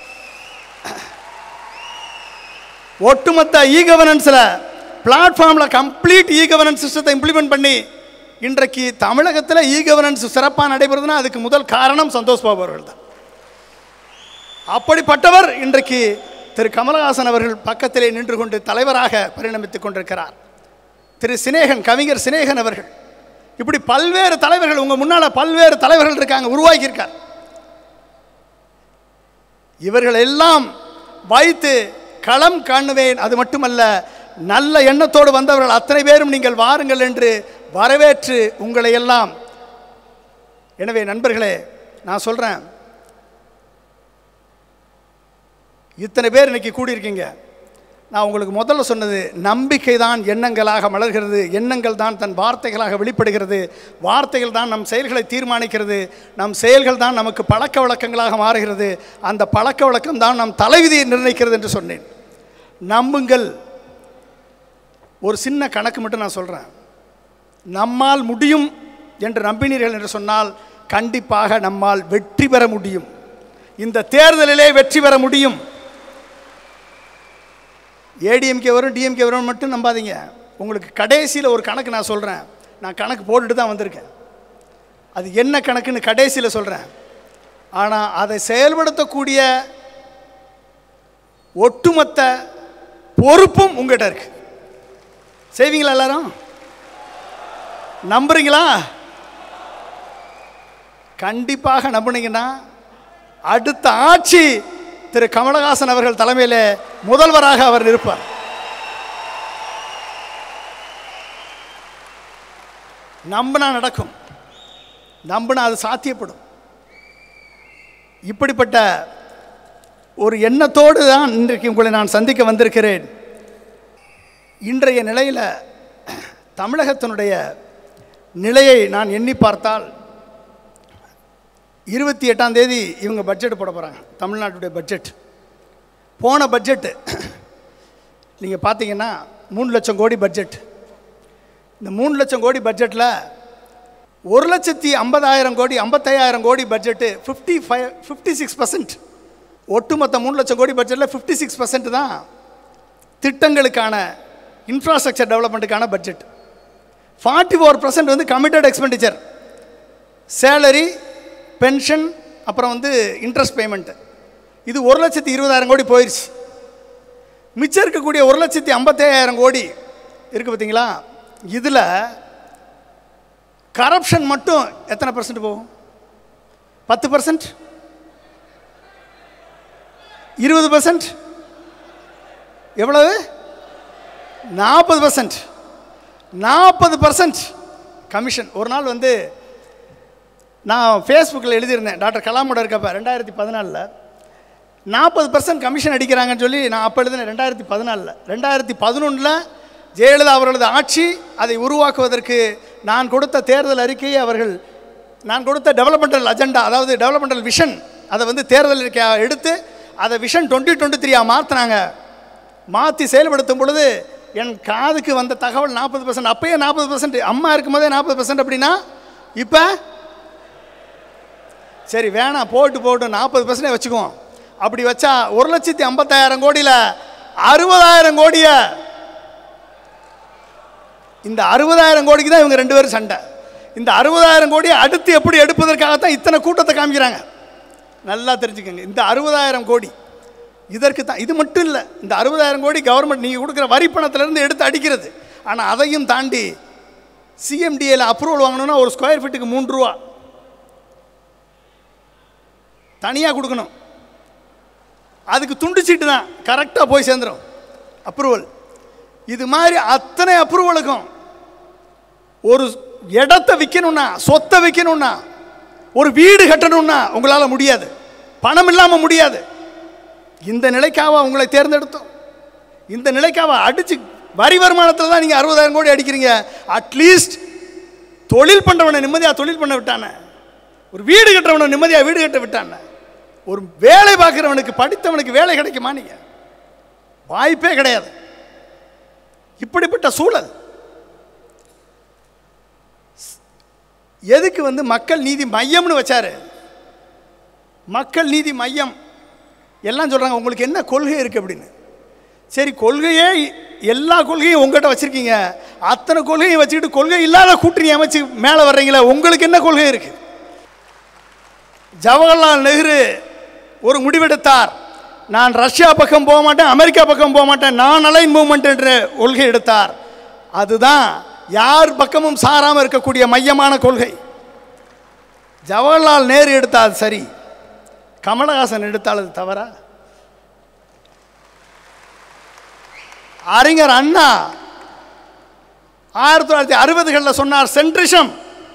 ஒட்டுமொத்த இ கவர்னன்ஸில் பிளாட்ஃபார்மில் கம்ப்ளீட் இ கவர்னன்ஸ் சிஸ்டத்தை இம்ப்ளிமெண்ட் பண்ணி இன்றைக்கு தமிழகத்தில் இ கவர்னன்ஸ் சிறப்பாக நடைபெறுதுன்னா அதுக்கு முதல் காரணம் சந்தோஷ் பாபு அவர்கள் தான் அப்படிப்பட்டவர் இன்றைக்கு திரு கமலஹாசன் அவர்கள் பக்கத்திலே நின்று கொண்டு தலைவராக பரிணமித்துக் கொண்டிருக்கிறார் திரு சினேகன் கவிஞர் சினேகன் அவர்கள் இப்படி பல்வேறு தலைவர்கள் உங்கள் முன்னால் பல்வேறு தலைவர்கள் இருக்காங்க உருவாக்கியிருக்கார் இவர்கள் எல்லாம் வைத்து களம் காணுவேன் அது மட்டுமல்ல நல்ல எண்ணத்தோடு வந்தவர்கள் அத்தனை பேரும் நீங்கள் வாருங்கள் என்று வரவேற்று உங்களை எல்லாம் எனவே நண்பர்களே நான் சொல்கிறேன் இத்தனை பேர் இன்னைக்கு கூடியிருக்கீங்க நான் உங்களுக்கு முதல்ல சொன்னது நம்பிக்கை தான் எண்ணங்களாக மலர்கிறது எண்ணங்கள் தான் தன் வார்த்தைகளாக வெளிப்படுகிறது வார்த்தைகள் தான் நம் செயல்களை தீர்மானிக்கிறது நம் செயல்கள் தான் நமக்கு பழக்க வழக்கங்களாக மாறுகிறது அந்த பழக்க வழக்கம் தான் நம் தலைவிதியை நிர்ணயிக்கிறது என்று சொன்னேன் நம்புங்கள் ஒரு சின்ன கணக்கு மட்டும் நான் சொல்கிறேன் நம்மால் முடியும் என்று நம்பினீர்கள் என்று சொன்னால் கண்டிப்பாக நம்மால் வெற்றி பெற முடியும் இந்த தேர்தலிலே வெற்றி பெற முடியும் ஏடிஎம்கே வரும் டிஎம்கே வரும் மட்டும் நம்பாதீங்க உங்களுக்கு கடைசியில் ஒரு கணக்கு நான் சொல்கிறேன் நான் கணக்கு போட்டுட்டு தான் வந்திருக்கேன் அது என்ன கணக்குன்னு கடைசியில் சொல்கிறேன் ஆனால் அதை செயல்படுத்தக்கூடிய ஒட்டுமொத்த பொறுப்பும் உங்கள்கிட்ட இருக்கு செய்வீங்களா எல்லாரும் நம்புறீங்களா கண்டிப்பாக நம்புனீங்கன்னா அடுத்த ஆட்சி திரு கமலஹாசன் அவர்கள் தலைமையில் முதல்வராக அவர் இருப்பார் நம்பினா நடக்கும் நம்பினா அது சாத்தியப்படும் இப்படிப்பட்ட ஒரு எண்ணத்தோடு தான் இன்றைக்கு உங்களை நான் சந்திக்க வந்திருக்கிறேன் இன்றைய நிலையில் தமிழகத்தினுடைய நிலையை நான் எண்ணி பார்த்தால் இருபத்தி எட்டாம் தேதி இவங்க பட்ஜெட் போட போகிறாங்க தமிழ்நாட்டுடைய பட்ஜெட் போன பட்ஜெட்டு நீங்கள் பார்த்தீங்கன்னா மூணு லட்சம் கோடி பட்ஜெட் இந்த மூணு லட்சம் கோடி பட்ஜெட்டில் ஒரு லட்சத்தி ஐம்பதாயிரம் கோடி ஐம்பத்தையாயிரம் crore budget fifty five fifty six percent ஒட்டுமொத்த மூணு லட்சம் கோடி பட்ஜெட்டில் ஃபிஃப்டி சிக்ஸ் பர்சன்ட் தான் திட்டங்களுக்கான இன்ஃப்ராஸ்ட்ரக்சர் டெவலப்மெண்ட்டுக்கான பட்ஜெட் ஃபார்ட்டி ஃபோர் பர்சன்ட் வந்து கமிட்டட் எக்ஸ்பெண்டிச்சர் சேலரி பென்ஷன் அப்புறம் வந்து இன்ட்ரெஸ்ட் பேமெண்ட்டு இது ஒரு லட்சத்தி இருபதாயிரம் கோடி போயிடுச்சு மிச்சம் இருக்கக்கூடிய ஒரு லட்சத்தி ஐம்பத்தையாயிரம் கோடி இருக்குது பார்த்தீங்களா இதில் கரப்ஷன் மட்டும் எத்தனை பர்சன்ட் போகும் பத்து பர்சன்ட் இருபது பர்சன்ட் எவ்வளவு நாற்பது பர்சன்ட் நாற்பது பர்சன்ட் கமிஷன் ஒரு நாள் வந்து நான் ஃபேஸ்புக்கில் எழுதியிருந்தேன் டாக்டர் கலாமோட இருக்கப்ப ரெண்டாயிரத்தி பதினாலில் நாற்பது பர்சன்ட் கமிஷன் அடிக்கிறாங்கன்னு சொல்லி நான் அப்போ எழுதினேன் ரெண்டாயிரத்தி பதினாலில் ரெண்டாயிரத்தி பதினொன்றில் ஜெயலலிதா அவர்களது ஆட்சி அதை உருவாக்குவதற்கு நான் கொடுத்த தேர்தல் அறிக்கையை அவர்கள் நான் கொடுத்த டெவலப்மெண்டல் அஜெண்டா அதாவது டெவலப்மெண்டல் விஷன் அதை வந்து தேர்தல் அறிக்கையா எடுத்து அதை விஷன் டுவெண்ட்டி டுவெண்ட்டி த்ரீயாக மாற்றினாங்க மாற்றி செயல்படுத்தும் பொழுது என் காதுக்கு வந்த தகவல் நாற்பது பர்சன்ட் அப்பயே நாற்பது பர்சன்ட் அம்மா இருக்கும்போதே நாற்பது பர்சன்ட் அப்படின்னா இப்போ சரி வேணாம் போட்டு போட்டு நாற்பது பர்சன்டே வச்சுக்குவோம் அப்படி வச்சா ஒரு லட்சத்தி ஐம்பத்தாயிரம் கோடியில் அறுபதாயிரம் கோடியை இந்த அறுபதாயிரம் கோடிக்கு தான் இவங்க ரெண்டு பேரும் சண்டை இந்த அறுபதாயிரம் கோடியை அடுத்து எப்படி எடுப்பதற்காகத்தான் இத்தனை கூட்டத்தை காமிக்கிறாங்க நல்லா தெரிஞ்சுக்கோங்க இந்த அறுபதாயிரம் கோடி இதற்கு தான் இது மட்டும் இல்லை இந்த அறுபதாயிரம் கோடி கவர்மெண்ட் நீங்கள் கொடுக்குற வரி பணத்திலேருந்து எடுத்து அடிக்கிறது ஆனால் அதையும் தாண்டி சிஎம்டிஏல அப்ரூவல் வாங்கணும்னா ஒரு ஸ்கொயர் ஃபீட்டுக்கு மூன்று ரூபா தனியாக கொடுக்கணும் அதுக்கு துண்டு சீட்டு தான் கரெக்டாக போய் சேர்ந்துடும் அப்ரூவல் இது மாதிரி அத்தனை அப்ரூவலுக்கும் ஒரு இடத்த விற்கணும்னா சொத்தை விற்கணும்னா ஒரு வீடு கட்டணும்னா உங்களால் முடியாது பணம் இல்லாமல் முடியாது இந்த நிலைக்காக உங்களை தேர்ந்தெடுத்தோம் இந்த நிலைக்காக அடிச்சு வரி வருமானத்தில் தான் நீங்கள் அறுபதாயிரம் கோடி அடிக்கிறீங்க அட்லீஸ்ட் தொழில் பண்ணுறவனை நிம்மதியாக தொழில் பண்ண விட்டானே ஒரு வீடு கட்டுறவனை நிம்மதியாக வீடு கட்ட விட்டானே ஒரு வேலை பார்க்குறவனுக்கு படித்தவனுக்கு வேலை கிடைக்குமா நீங்கள் வாய்ப்பே கிடையாது இப்படிப்பட்ட சூழல் எதுக்கு வந்து மக்கள் நீதி மையம்னு வச்சாரு மக்கள் நீதி மையம் எல்லாம் சொல்கிறாங்க உங்களுக்கு என்ன கொள்கை இருக்குது அப்படின்னு சரி கொள்கையே எல்லா கொள்கையும் உங்கள்கிட்ட வச்சுருக்கீங்க அத்தனை கொள்கையும் வச்சுக்கிட்டு கொள்கை இல்லாத கூட்டணி அமைச்சு மேலே வர்றீங்களே உங்களுக்கு என்ன கொள்கை இருக்குது ஜவஹர்லால் நேரு ஒரு முடிவெடுத்தார் நான் ரஷ்யா பக்கம் போக மாட்டேன் அமெரிக்கா பக்கம் போக மாட்டேன் நான் அலைன் மூவ்மெண்ட் என்ற கொள்கை எடுத்தார் அதுதான் யார் பக்கமும் சாராமல் இருக்கக்கூடிய மையமான கொள்கை ஜவஹர்லால் நேரு எடுத்தால் சரி கமலஹாசன் எடுத்தால் அது தவறா அறிஞர் அண்ணா ஆயிரத்தி தொள்ளாயிரத்தி அறுபதுகளில் சொன்னார் சென்ட்ரிஷம்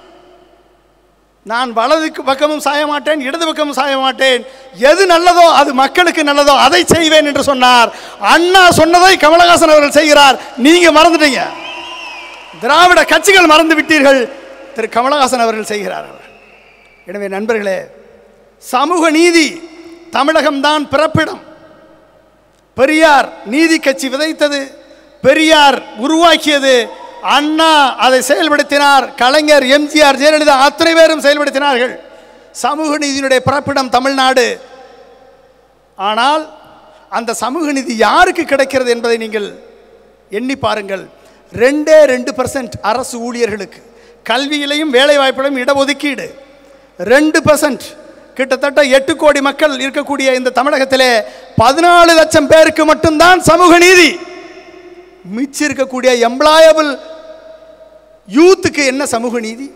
நான் வலதுக்கு பக்கமும் சாய மாட்டேன் இடது பக்கமும் சாய மாட்டேன் எது நல்லதோ அது மக்களுக்கு நல்லதோ அதை செய்வேன் என்று சொன்னார் அண்ணா சொன்னதை கமலஹாசன் அவர்கள் செய்கிறார் நீங்க மறந்துட்டீங்க திராவிட கட்சிகள் மறந்து விட்டீர்கள் திரு கமலஹாசன் அவர்கள் செய்கிறார்கள் எனவே நண்பர்களே சமூக நீதி தமிழகம்தான் பிறப்பிடம் பெரியார் நீதி கட்சி விதைத்தது பெரியார் உருவாக்கியது அண்ணா அதை செயல்படுத்தினார் கலைஞர் எம்ஜிஆர் ஜெயலலிதா அத்தனை பேரும் செயல்படுத்தினார்கள் சமூக நீதியினுடைய பிறப்பிடம் தமிழ்நாடு ஆனால் அந்த சமூக நீதி யாருக்கு கிடைக்கிறது என்பதை நீங்கள் எண்ணி பாருங்கள் ரெண்டே ரெண்டு பர்சன்ட் அரசு ஊழியர்களுக்கு கல்வியிலையும் வேலை வாய்ப்பிலும் இடஒதுக்கீடு ரெண்டு பர்சன்ட் கிட்டத்தட்ட எட்டு கோடி மக்கள் இருக்கக்கூடிய இந்த தமிழகத்திலே பதினாலு லட்சம் பேருக்கு மட்டும்தான் சமூக நீதி மிச்சம் இருக்கக்கூடிய எம்ப்ளாயபிள் யூத்துக்கு என்ன சமூக நீதி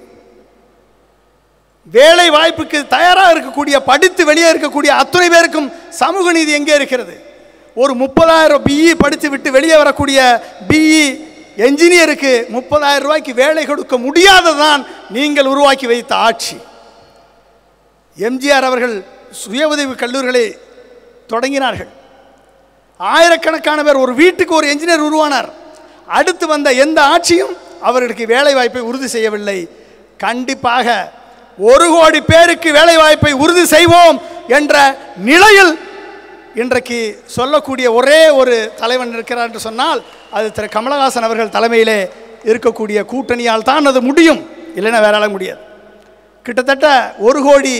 வேலை வாய்ப்புக்கு தயாராக இருக்கக்கூடிய படித்து வெளியே இருக்கக்கூடிய அத்தனை பேருக்கும் சமூக நீதி எங்கே இருக்கிறது ஒரு முப்பதாயிரம் பிஇ படித்து விட்டு வெளியே வரக்கூடிய பிஇ என்ஜினியருக்கு முப்பதாயிரம் ரூபாய்க்கு வேலை கொடுக்க முடியாததான் நீங்கள் உருவாக்கி வைத்த ஆட்சி எம்ஜிஆர் அவர்கள் சுய உதவி கல்லூரிகளை தொடங்கினார்கள் ஆயிரக்கணக்கான பேர் ஒரு வீட்டுக்கு ஒரு என்ஜினியர் உருவானார் அடுத்து வந்த எந்த ஆட்சியும் அவர்களுக்கு வேலை வாய்ப்பை உறுதி செய்யவில்லை கண்டிப்பாக ஒரு கோடி பேருக்கு வேலை வாய்ப்பை உறுதி செய்வோம் என்ற நிலையில் இன்றைக்கு சொல்லக்கூடிய ஒரே ஒரு தலைவன் இருக்கிறார் என்று சொன்னால் அது திரு கமலஹாசன் அவர்கள் தலைமையிலே இருக்கக்கூடிய கூட்டணியால் தான் அது முடியும் இல்லைன்னா வேற ஆள முடியாது கிட்டத்தட்ட ஒரு crore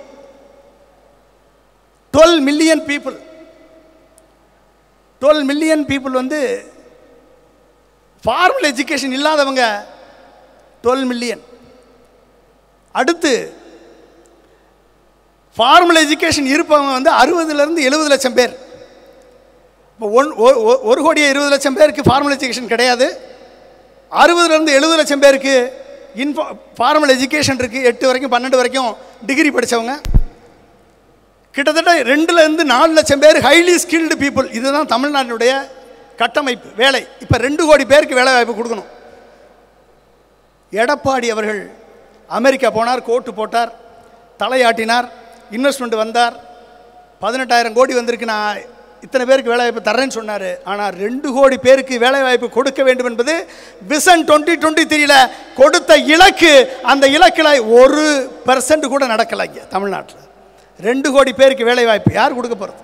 twelve million people twelve million people வந்து ஃபார்மல் எஜுகேஷன் இல்லாதவங்க டுவெல் மில்லியன் அடுத்து ஃபார்மல் எஜுகேஷன் இருப்பவங்க வந்து அறுபதுலேருந்து எழுபது லட்சம் பேர் இப்போ ஒன் ஒ- ஒ- ஒரு கோடியே இருபது லட்சம் பேருக்கு ஃபார்மல் எஜுகேஷன் கிடையாது அறுபதுலேருந்து எழுபது லட்சம் பேருக்கு இன்ஃபா ஃபார்மல் எஜுகேஷன் இருக்குது எட்டு வரைக்கும் பன்னெண்டு வரைக்கும் டிகிரி படித்தவங்க கிட்டத்தட்ட ரெண்டுலேருந்து நாலு லட்சம் பேர் ஹைலி ஸ்கில்டு பீப்புள் இதுதான் தமிழ்நாட்டினுடைய கட்டமைப்பு வேலை இப்போ ரெண்டு கோடி பேருக்கு வேலை வாய்ப்பு கொடுக்கணும் எடப்பாடி அவர்கள் அமெரிக்கா போனார் கோட்டு போட்டார் தலையாட்டினார் இன்வெஸ்ட்மெண்ட் வந்தார் பதினெட்டாயிரம் கோடி வந்திருக்கு நான் இத்தனை பேருக்கு வேலைவாய்ப்பு தர்றேன்னு சொன்னார் ஆனால் ரெண்டு கோடி பேருக்கு வேலைவாய்ப்பு கொடுக்க வேண்டும் என்பது விசன் டுவெண்ட்டி டுவெண்ட்டி த்ரீல கொடுத்த இலக்கு அந்த இலக்கில் ஒரு பெர்சன்ட் கூட நடக்கலை இங்கே தமிழ்நாட்டில் ரெண்டு கோடி பேருக்கு வேலைவாய்ப்பு யார் கொடுக்க போகிறது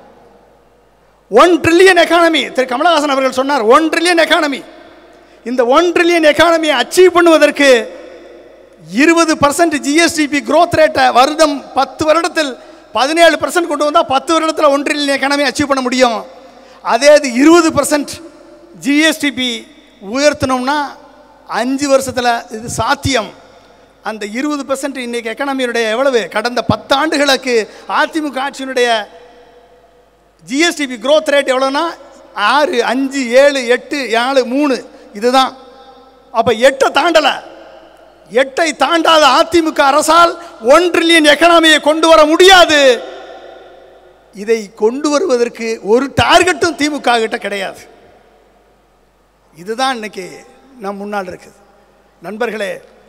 one trillion economy Thiru Kamal Haasan அவர்கள் சொன்னார் ஒன் ட்ரில்லியன் எக்கானமி இந்த ஒன் ட்ரில்லியன் எக்கானமியை அச்சீவ் பண்ணுவதற்கு இருபது பர்சன்ட் ஜிஎஸ்டிபி growth ரேட்டை வருடம் பத்து வருடத்தில் பதினேழு பர்சன்ட் கொண்டு வந்தால் பத்து வருடத்தில் ஒன் ட்ரில்லியன் எக்கானமி அச்சீவ் பண்ண முடியும் அதே இது இருபது பர்சன்ட் ஜிஎஸ்டிபி உயர்த்தணும்னா அஞ்சு வருஷத்தில் இது சாத்தியம் அந்த இருபது பர்சன்ட் இன்றைக்கி எக்கனாமியினுடைய எவ்வளவு கடந்த பத்து ஆண்டுகளுக்கு அதிமுக ஆட்சியினுடைய ஜிஎஸ்டிபி growth ரேட் எவ்வளோனா ஆறு அஞ்சு ஏழு எட்டு ஏழு மூணு இதுதான் அப்போ எட்டை தாண்டலை எட்டை தாண்டாத அதிமுக அரசால் ஒன் ட்ரில்லியன் எக்கனாமியை கொண்டு வர முடியாது இதை கொண்டு வருவதற்கு ஒரு டார்கெட்டும் திமுக கிட்ட கிடையாது இதுதான் இன்னைக்கு நம் முன்னால் இருக்குது நண்பர்களே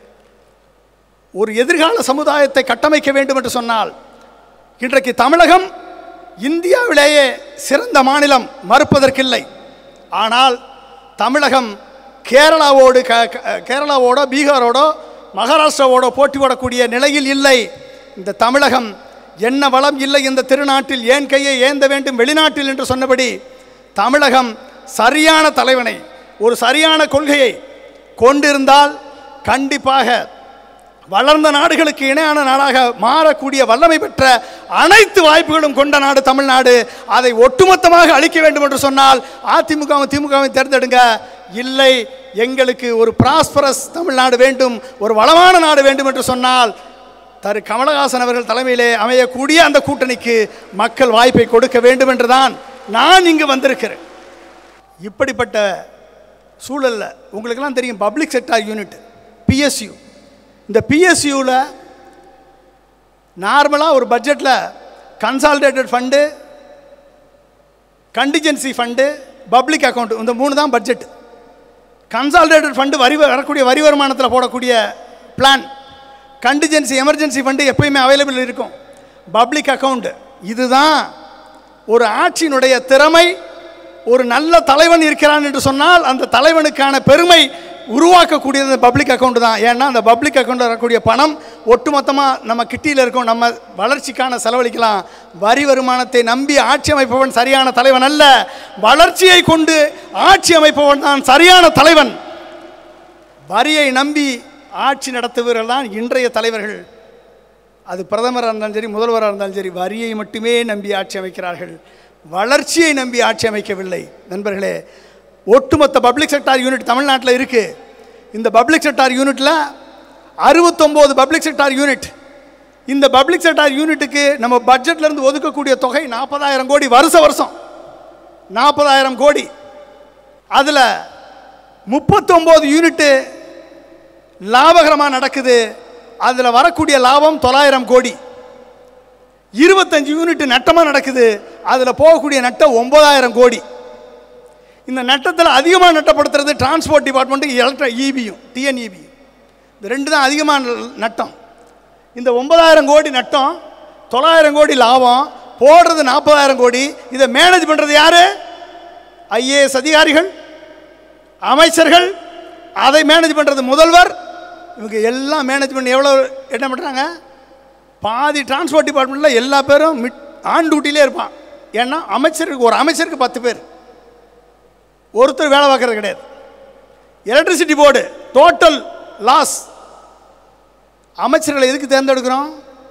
ஒரு எதிர்கால சமுதாயத்தை கட்டமைக்க வேண்டும் என்று சொன்னால் இன்றைக்கு தமிழகம் இந்தியாவிலேயே சிறந்த மாநிலம் மறுப்பதற்கில்லை ஆனால் தமிழகம் கேரளாவோடு க க- கேரளாவோட பீகாரோடோ மகாராஷ்டிராவோட போட்டி போடக்கூடிய நிலையில் இல்லை இந்த தமிழகம் என்ன வளம் இல்லை இந்த திருநாட்டில் ஏன் கையை ஏந்த வேண்டும் வெளிநாட்டில் என்று சொன்னபடி தமிழகம் சரியான தலைவனை ஒரு சரியான கொள்கையை கொண்டிருந்தால் கண்டிப்பாக வளர்ந்த நாடுகளுக்கு இணையான நாடாக மாறக்கூடிய வல்லமை பெற்ற அனைத்து வாய்ப்புகளும் கொண்ட நாடு தமிழ்நாடு அதை ஒட்டுமொத்தமாக அளிக்க வேண்டும் என்று சொன்னால் அதிமுகவும் திமுகவும் தேர்ந்தெடுங்க இல்லை எங்களுக்கு ஒரு பிராஸ்பரஸ் தமிழ்நாடு வேண்டும் ஒரு வளமான நாடு வேண்டும் என்று சொன்னால் திரு கமலஹாசன் அவர்கள் தலைமையிலே அமையக்கூடிய அந்த கூட்டணிக்கு மக்கள் வாய்ப்பை கொடுக்க வேண்டும் என்றுதான் நான் இங்கு வந்திருக்கிறேன் இப்படிப்பட்ட சூழல்ல உங்களுக்கெல்லாம் தெரியும் பப்ளிக் செக்டார் யூனிட் பிஎஸ்யூ இந்த பிஎஸ்யூவில் நார்மலாக ஒரு பட்ஜெட்டில் consolidated fund contingency fund public account இந்த மூணு தான் பட்ஜெட் கன்சாலிடேட்டட் ஃபண்டு வரி வரக்கூடிய வரி வருமானத்தில் போடக்கூடிய பிளான் கண்டிஜென்சி எமர்ஜென்சி ஃபண்டு எப்பயுமே அவைலபிள் இருக்கும் பப்ளிக் அக்கௌண்ட் இதுதான் ஒரு ஆட்சியினுடைய திறமை ஒரு நல்ல தலைவன் இருக்கிறான் என்று சொன்னால் அந்த தலைவனுக்கான பெருமை உருவாக்கக்கூடியது பப்ளிக் அக்கௌண்ட் தான் ஏன்னா அந்த பப்ளிக் அக்கௌண்ட் வரக்கூடிய பணம் ஒட்டுமொத்தமாக நம்ம கிட்டியில் இருக்கும் நம்ம வளர்ச்சிக்கான செலவழிக்கலாம் வரி வருமானத்தை நம்பி ஆட்சி அமைப்பவன் சரியான தலைவன் அல்ல வளர்ச்சியை கொண்டு ஆட்சி அமைப்பவன் தான் சரியான தலைவன் வரியை நம்பி ஆட்சி நடத்துபவர்கள் தான் இன்றைய தலைவர்கள் அது பிரதமராக இருந்தாலும் சரி முதல்வராக இருந்தாலும் சரி வரியை மட்டுமே நம்பி ஆட்சி அமைக்கிறார்கள் வளர்ச்சியை நம்பி ஆட்சி அமைக்கவில்லை நண்பர்களே ஒட்டுமொத்த பப்ளிக் செக்டார் யூனிட் தமிழ்நாட்டில் இருக்குது இந்த பப்ளிக் செக்டார் யூனிட்டில் அறுபத்தொம்போது பப்ளிக் செக்டார் யூனிட் இந்த பப்ளிக் செக்டார் யூனிட்டுக்கு நம்ம பட்ஜெட்ல இருந்து ஒதுக்கக்கூடிய தொகை நாற்பதாயிரம் கோடி வருஷ வருஷம் நாற்பதாயிரம் கோடி அதில் முப்பத்தொம்போது யூனிட்டு லாபகரமாக நடக்குது அதில் வரக்கூடிய லாபம் தொள்ளாயிரம் கோடி இருபத்தஞ்சு யூனிட் நட்டமாக நடக்குது அதில் போகக்கூடிய நட்டம் ஒன்பதாயிரம் கோடி இந்த நட்டத்தில் அதிகமாக நட்டப்படுத்துறது டிரான்ஸ்போர்ட் டிபார்ட்மெண்ட்டு எலக்ட்ர இபியும் டிஎன்இபியும் இந்த ரெண்டு தான் அதிகமான நட்டம் இந்த ஒன்பதாயிரம் கோடி நட்டம் தொள்ளாயிரம் கோடி லாபம் போடுறது நாற்பதாயிரம் கோடி இதை மேனேஜ் பண்ணுறது யார் ஐஏஎஸ் அதிகாரிகள் அமைச்சர்கள் அதை மேனேஜ் பண்ணுறது முதல்வர் இவங்க எல்லாம் மேனேஜ்மெண்ட் எவ்வளோ என்ன பண்ணுறாங்க பாதி டிரான்ஸ்போர்ட் டிபார்ட்மெண்ட்டில் எல்லா பேரும் மிட் ஆன் டியூட்டிலே இருப்பான் ஏன்னா அமைச்சருக்கு ஒரு அமைச்சருக்கு பத்து பேர் ஒருத்தர் வேலை பார்க்கறது கிடையாது எலக்ட்ரிசிட்டி போர்டு டோட்டல் லாஸ் அமைச்சர்களை எதுக்கு தேர்ந்தெடுக்கிறோம்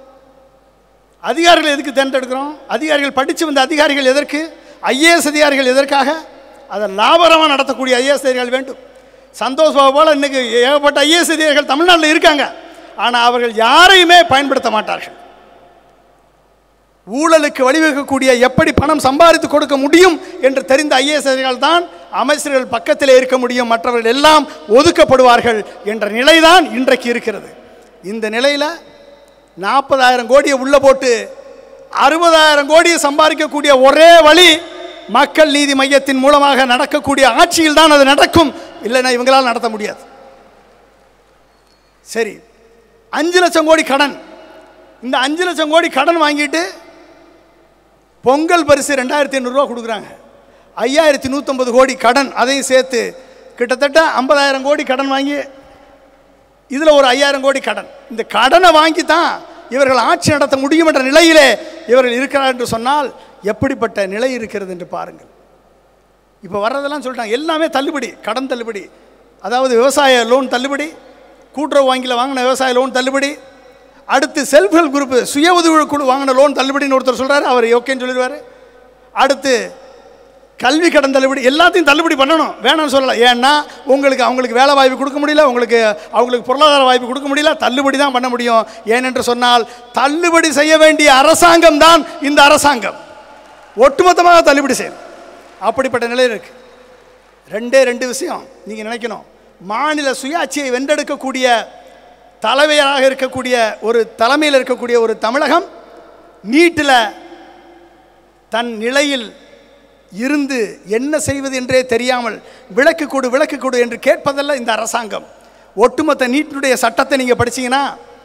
அதிகாரிகள் எதுக்கு தேர்ந்தெடுக்கிறோம் அதிகாரிகள் படித்து வந்த அதிகாரிகள் எதற்கு ஐஏஎஸ் அதிகாரிகள் எதற்காக அதை லாபகரமாக நடத்தக்கூடிய ஐஏஎஸ் அதிகாரிகள் வேண்டும் சந்தோஷ் பாபு போல இன்னைக்கு ஏகப்பட்ட ஐஏஎஸ் அதிகாரிகள் தமிழ்நாட்டில் இருக்காங்க ஆனால் அவர்கள் யாரையுமே பயன்படுத்த மாட்டார்கள் ஊழலுக்கு வழிவகுக்கக்கூடிய எப்படி பணம் சம்பாதித்து கொடுக்க முடியும் என்று தெரிந்த ஐஏஎஸ் அதிகாரிகள் தான் அமைச்சர்கள் பக்கத்தில் இருக்க முடியும் மற்றவர்கள் எல்லாம் ஒதுக்கப்படுவார்கள் என்ற நிலைதான் இன்றைக்கு இருக்கிறது இந்த நிலையில் நாற்பதாயிரம் கோடியை உள்ள போட்டு அறுபதாயிரம் கோடியை சம்பாதிக்கக்கூடிய ஒரே வழி மக்கள் நீதி மையத்தின் மூலமாக நடக்கக்கூடிய ஆட்சியில் தான் அது நடக்கும் இல்லைன்னா இவங்களால் நடத்த முடியாது சரி அஞ்சு லட்சம் கோடி கடன் இந்த அஞ்சு லட்சம் கோடி கடன் வாங்கிட்டு பொங்கல் பரிசு ரெண்டாயிரத்தி ஐநூறுரூவா கொடுக்குறாங்க ஐயாயிரத்தி நூற்றம்பது கோடி கடன் அதையும் சேர்த்து கிட்டத்தட்ட ஐம்பதாயிரம் கோடி கடன் வாங்கி இதில் ஒரு ஐயாயிரம் கோடி கடன் இந்த கடனை வாங்கி தான் இவர்கள் ஆட்சி நடத்த முடியும் என்ற நிலையிலே இவர்கள் இருக்கிறார் என்று சொன்னால் எப்படிப்பட்ட நிலை இருக்கிறது என்று பாருங்கள் இப்போ வர்றதெல்லாம் சொல்லிட்டாங்க எல்லாமே தள்ளுபடி கடன் தள்ளுபடி அதாவது விவசாய லோன் தள்ளுபடி கூட்டுறவு வங்கியில் வாங்கின விவசாய லோன் தள்ளுபடி அடுத்து செல்ஃப் ஹெல்ப் குரூப் சுய உதவி குழு வாங்கின லோன் தள்ளுபடின்னு ஒருத்தர் சொல்கிறாரு அவர் ஓகேன்னு சொல்லிடுவார் அடுத்து கல்வி கடன் தள்ளுபடி எல்லாத்தையும் தள்ளுபடி பண்ணணும் வேணாம்னு சொல்லலாம் ஏன்னா உங்களுக்கு அவங்களுக்கு வேலை வாய்ப்பு கொடுக்க முடியல உங்களுக்கு அவங்களுக்கு பொருளாதார வாய்ப்பு கொடுக்க முடியல தள்ளுபடி தான் பண்ண முடியும் ஏனென்று சொன்னால் தள்ளுபடி செய்ய வேண்டிய அரசாங்கம் தான் இந்த அரசாங்கம் ஒட்டுமொத்தமாக தள்ளுபடி செய்யணும் அப்படிப்பட்ட நிலையில் இருக்கு ரெண்டே ரெண்டு விஷயம் நீங்கள் நினைக்கணும் மாநில சுயாட்சியை வென்றெடுக்கக்கூடிய தலைமையாக இருக்கக்கூடிய ஒரு தலைமையில் இருக்கக்கூடிய ஒரு தமிழகம் நீட்டில் தன் நிலையில் இருந்து என்ன செய்வது என்றே தெரியாமல் விளக்கு கொடு விளக்கு கொடு என்று கேட்பதல்ல இந்த அரசாங்கம் ஒட்டுமொத்த நீட்டினுடைய சட்டத்தை நீங்கள் படிச்சீங்கன்னா